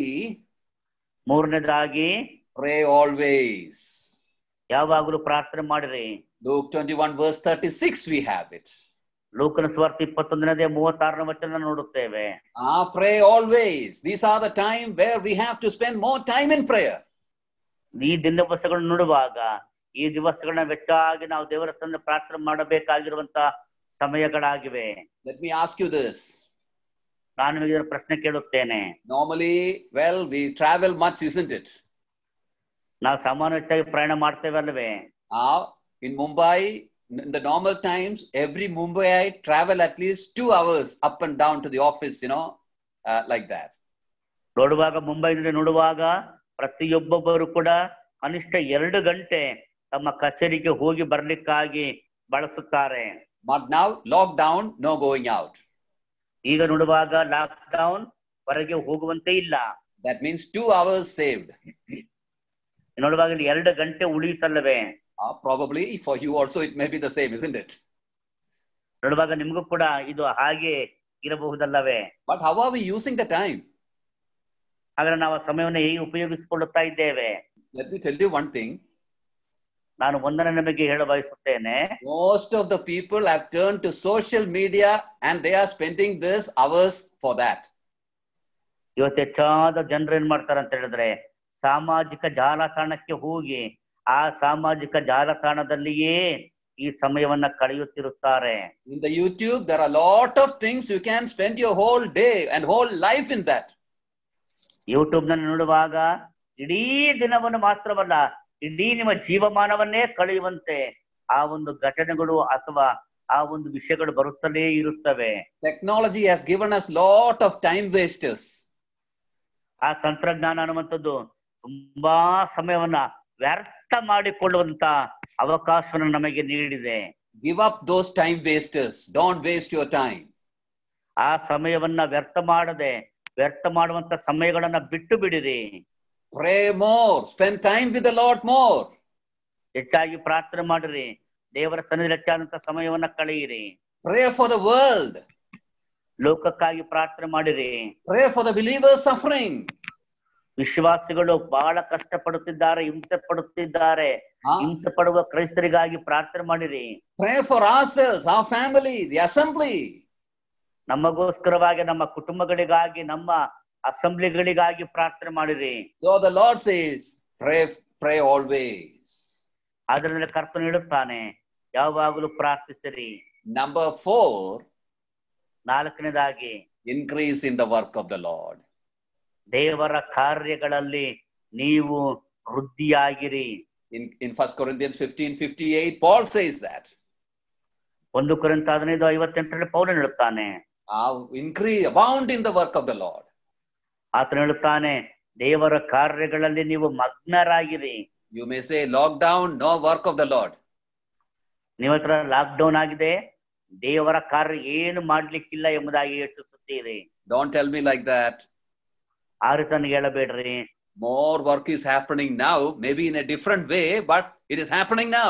ಮೂರನೇದಾಗಿ pray always. ಯಾವಾಗಲೂ ಪ್ರಾರ್ಥನೆ ಮಾಡಿರಿ Luke 21, verse 36, we have it. ಲೂಕನ ಸುವಾರ್ತೆ ಇಪ್ಪತ್ತೊಂದನೇ ಮೂವತ್ತಾರನೇ ವಚನ ನೋಡುತ್ತೇವೆ Ah, pray always. These are the time where we have to spend more time in prayer. ಈ ದಿವಸಗಳನ್ನು ನೋಡುವಾಗ ಈ ದಿವಸಗಳನ್ನ ವೆಚ್ಚಾಗಿ ನಾವು ದೇವರ ತಂದೆ ಪ್ರಾರ್ಥನೆ ಮಾಡಬೇಕಾಗಿರುವಂತ ಸಮಯಗಳಾಗಿವೆ Let me ask you this. ನಾನು ನಿಮಗೆ ಇದರ ಪ್ರಶ್ನೆ ಕೇಳುತ್ತೇನೆ Normally, well, we travel much, isn't it? ನಾವು ಸಾಮಾನ್ಯ ಹೆಚ್ಚಾಗಿ ಪ್ರಯಾಣ ಮಾಡ್ತೇವೆ ಅಲ್ವೇ Ah, in Mumbai, in the normal times, every Mumbaiite travel at least two hours up and down to the office, you know, uh, like that. ನೋಡುವಾಗ ಮುಂಬೈನಲ್ಲಿ ನೋಡುವಾಗ ಪ್ರತಿಯೊಬ್ಬೊಬ್ಬರು ಕೂಡ ಕನಿಷ್ಠ ಎರಡು ಗಂಟೆ ತಮ್ಮ ಕಚೇರಿಗೆ ಹೋಗಿ ಬರ್ಲಿಕ್ಕಾಗಿ ಬಳಸುತ್ತಾರೆ But now, lockdown, no going out. ಈಗ ನೋಡುವಾಗ ಲಾಕ್ ಡೌನ್ ಹೊರಗೆ ಹೋಗುವಂತೆ ಇಲ್ಲ That means two hours saved. ನೋಡುವಾಗ ಇಲ್ಲಿ ಎರಡು ಗಂಟೆ ಉಳಿಯುತ್ತಲ್ಲವೇ Uh, probably for you also, it may be the same, isn't it? ನೋಡುವಾಗ ನಿಮಗೂ ಕೂಡ ಇದು ಹಾಗೆ ಇರಬಹುದಲ್ಲವೇ But how are we using the time? ಹಾಗಾದ್ರೆ ನಾವು ಆ ಸಮಯವನ್ನು ಹೇಗೆ ಉಪಯೋಗಿಸಿಕೊಳ್ಳುತ್ತಾ ಇದ್ದೇವೆ Let me tell you one thing. ನಾನು ಒಂದನ್ನು ನಿಮಗೆ ಹೇಳ ಬಯಸುತ್ತೇನೆ Most of the people have turned to social media and they are spending this hours for that. ಇವತ್ತು ಹೆಚ್ಚಾದ ಜನರು ಏನ್ ಮಾಡ್ತಾರೆ ಅಂತ ಹೇಳಿದ್ರೆ ಸಾಮಾಜಿಕ ಜಾಲತಾಣಕ್ಕೆ ಹೋಗಿ ಆ ಸಾಮಾಜಿಕ ಜಾಲತಾಣದಲ್ಲಿಯೇ ಈ ಸಮಯವನ್ನ ಕಳೆಯುತ್ತಿರುತ್ತಾರೆ In the YouTube, there are a lot of things you can spend your whole day and whole life in that. YouTube ನಲ್ಲಿ ನೋಡುವಾಗ ಇಡೀ ದಿನವನ್ನು ಮಾತ್ರವಲ್ಲ ಇಡೀ ನಿಮ್ಮ ಜೀವಮಾನವನ್ನೇ ಕಳೆಯುವಂತೆ ಆ ಒಂದು ಘಟನೆಗಳು ಅಥವಾ ಆ ಒಂದು ವಿಷಯಗಳು ಬರುತ್ತಲೇ ಇರುತ್ತವೆ Technology has given us lot of time wasters. ಆ ತಂತ್ರಜ್ಞಾನ ಅನ್ನುವಂಥದ್ದು ತುಂಬಾ ಸಮಯವನ್ನ ವ್ಯರ್ಥ ಮಾಡಿಕೊಳ್ಳುವಂತ ಅವಕಾಶವನ್ನು ನಮಗೆ ನೀಡಿದೆ Give up those time wasters. Don't waste your time. ಆ ಸಮಯವನ್ನ ವ್ಯರ್ಥ ಮಾಡದೆ ವ್ಯರ್ಥ ಮಾಡುವಂತ ಸಮಯಗಳನ್ನ ಬಿಟ್ಟು ಬಿಡಿರಿ Pray more. Spend time with the Lord more. ಹೆಚ್ಚಾಗಿ ಪ್ರಾರ್ಥನೆ ಮಾಡಿರಿ ದೇವರ ಸನ್ನಿಧಿ ಹೆಚ್ಚಾದಂತ ಸಮಯವನ್ನ ಕಳೆಯಿರಿ Pray for the world. ಲೋಕಕ್ಕಾಗಿ ಪ್ರಾರ್ಥನೆ ಮಾಡಿರಿ Pray for the believers suffering. ವಿಶ್ವಾಸಿಗಳು ಬಹಳ ಕಷ್ಟಪಡುತ್ತಿದ್ದಾರೆ ಹಿಂಸೆ ಪಡುತ್ತಿದ್ದಾರೆ Huh? ಹಿಂಸೆ ಪಡುವ ಕ್ರೈಸ್ತರಿಗಾಗಿ ಪ್ರಾರ್ಥನೆ ಮಾಡಿರಿ Pray for ourselves, our family, the assembly. ನಮಗೋಸ್ಕರವಾಗಿ ನಮ್ಮ ಕುಟುಂಬಗಳಿಗಾಗಿ ನಮ್ಮ ಅಸೆಂಬ್ಲಿಗಳಿಗಾಗಿ ಪ್ರಾರ್ಥನೆ ಮಾಡಿರಿ So the Lord says, pray, pray always. ಅದರಲ್ಲಿ ಕರ್ತನು ಹೇಳುತ್ತಾನೆ ಯಾವಾಗಲೂ ಪ್ರಾರ್ಥಿಸಿರಿ Number four, ನಾಲ್ಕನೇದಾಗಿ increase in the work of the Lord. ದೇವರ ಕಾರ್ಯಗಳಲ್ಲಿ ನೀವು ವೃದ್ಧಿಯಾಗಿರಿ In, in 1 Corinthians 15 58, Paul says that. ಒಂದು ಕುರಿತ ಹದಿನೈದು ಐವತ್ತೆಂಟರಲ್ಲಿ ಪೌಲನ್ ಹೇಳುತ್ತಾನೆ Uh, increase, abound in the work of the Lord. ಆತನು ಹೇಳುತ್ತಾನೆ ದೇವರ ಕಾರ್ಯಗಳಲ್ಲಿ ನೀವು ಮಗ್ನರಾಗಿರಿ You may say, lockdown, no work of the Lord. ನಿಮ್ಮ ಹತ್ರ ಲಾಕ್ ಡೌನ್ ಆಗಿದೆ ದೇವರ ಕಾರ್ಯ ಏನು ಮಾಡ್ಲಿಕ್ಕಿಲ್ಲ ಎಂಬುದಾಗಿ ಯೋಚಿಸುತ್ತೀರಿ Don't tell me like that. ಆ ರೀತಿ ನನಗೆ ಹೇಳಬೇಡ್ರಿ More work is happening now, maybe in a different way, but it is happening now.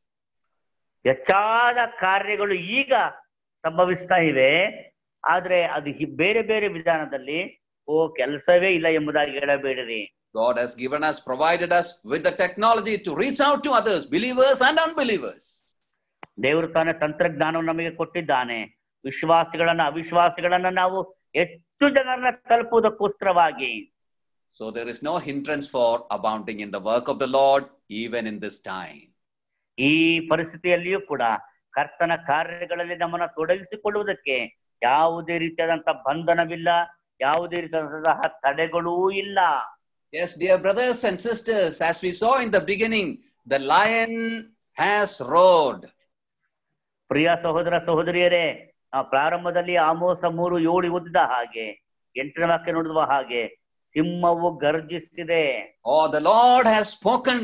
ಹೆಚ್ಚಾದ ಕಾರ್ಯಗಳು ಈಗ ಸಂಭವಿಸ್ತಾ ಇವೆ ಆದ್ರೆ ಅದು ಹಿ- ಬೇರೆ ಬೇರೆ ವಿಧಾನದಲ್ಲಿ ಓ ಕೆಲಸವೇ ಇಲ್ಲ ಎಂಬುದಾಗಿ ಹೇಳಬೇಡಿರಿ God has given us, provided us with the technology to reach out to others, believers and unbelievers. ದೇವರು ತಾನೇ ತಂತ್ರಜ್ಞಾನವನ್ನು ನಮಗೆ ಕೊಟ್ಟಿದ್ದಾನೆ ವಿಶ್ವಾಸಿಗಳನ್ನ ಅವಿಶ್ವಾಸಿಗಳನ್ನ ನಾವು ಹೆಚ್ಚು ಜನರನ್ನ ತಲುಪುವುದಕ್ಕೋಸ್ಕರವಾಗಿ So there is no hindrance for abounding in the work of the Lord, even in this time. ಈ ಪರಿಸ್ಥಿತಿಯಲ್ಲಿಯೂ ಕೂಡ ಕರ್ತನ ಕಾರ್ಯಗಳಲ್ಲಿ ನಮ್ಮನ್ನ ತೊಡಗಿಸಿಕೊಳ್ಳುವುದಕ್ಕೆ ಯಾವುದೇ ರೀತಿಯಾದಂತ ಬಂಧನವಿಲ್ಲ ಯಾವುದೇ ರೀತಿಯಾದಂತಹ ತಡೆಗಳೂ ಇಲ್ಲ Yes, dear brothers and sisters, as we saw in the beginning, the lion has roared. ಪ್ರಿಯ ಸಹೋದರ ಸಹೋದರಿಯರೇ ಆ ಪ್ರಾರಂಭದಲ್ಲಿ ಆಮೋಸ ಮೂರು ಏಳು ಓದಿದ ಹಾಗೆ ಎಂಟನೇ ವಾಕ್ಯ ನೋಡುವ ಹಾಗೆ ಸಿಂಹವು ಗರ್ಜಿಸಿದೆ Oh, the Lord has spoken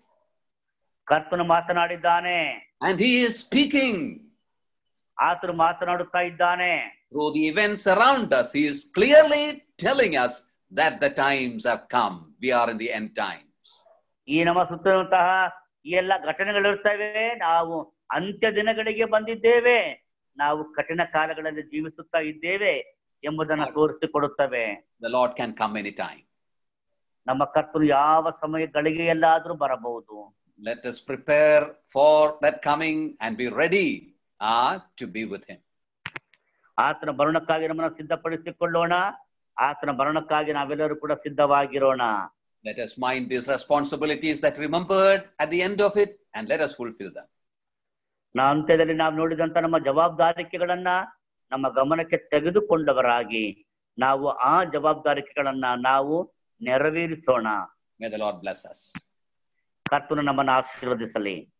ಕರ್ತನು ಮಾತನಾಡಿದ್ದಾನೆ and he is speaking ಆತನು ಮಾತನಾಡುತ್ತಾ ಇದ್ದಾನೆ through the events around us. He is clearly telling us that the times have come. We are in the end times. ಈ ನಮ್ಮ ಸುತ್ತಲಂತಹ ಈ ಎಲ್ಲ ಘಟನೆಗಳಿರ್ತವೆ ನಾವು ಅಂತ್ಯ ದಿನಗಳಿಗೆ ಬಂದಿದ್ದೇವೆ ನಾವು ಕಠಿಣ ಕಾಲಗಳಲ್ಲಿ ಜೀವಿಸುತ್ತಾ ಇದ್ದೇವೆ ಎಂಬುದನ್ನು ತೋರಿಸಿಕೊಡುತ್ತವೆ The Lord can come anytime. ನಮ್ಮ ಕರ್ತನು ಯಾವ ಸಮಯ ಗಳಿಗೆಯಲ್ಲಾದ್ರೂ ಬರಬಹುದು Let us prepare for that coming and be ready uh, to be with him. ಆತನ ಮರಣಕ್ಕಾಗಿ ನಮ್ಮನ್ನು ಸಿದ್ಧಪಡಿಸಿಕೊಳ್ಳೋಣ ಆತನ ಮರಣಕ್ಕಾಗಿ ನಾವೆಲ್ಲರೂ ಕೂಡ ಸಿದ್ಧವಾಗಿರೋಣ Let us mind these responsibilities that remembered at the end of it and let us fulfill them. ನಾ ಅಂತ್ಯದಲ್ಲಿ ನಾವು ನೋಡಿದಂತ ನಮ್ಮ ಜವಾಬ್ದಾರಿಕೆಗಳನ್ನ ನಮ್ಮ ಗಮನಕ್ಕೆ ತೆಗೆದುಕೊಂಡವರಾಗಿ ನಾವು ಆ ಜವಾಬ್ದಾರಿಕೆಗಳನ್ನ ನಾವು ನೆರವೇರಿಸೋಣ May the Lord bless us. ಕರ್ತನು ನಮ್ಮನ್ನು ಆಶೀರ್ವದಿಸಲಿ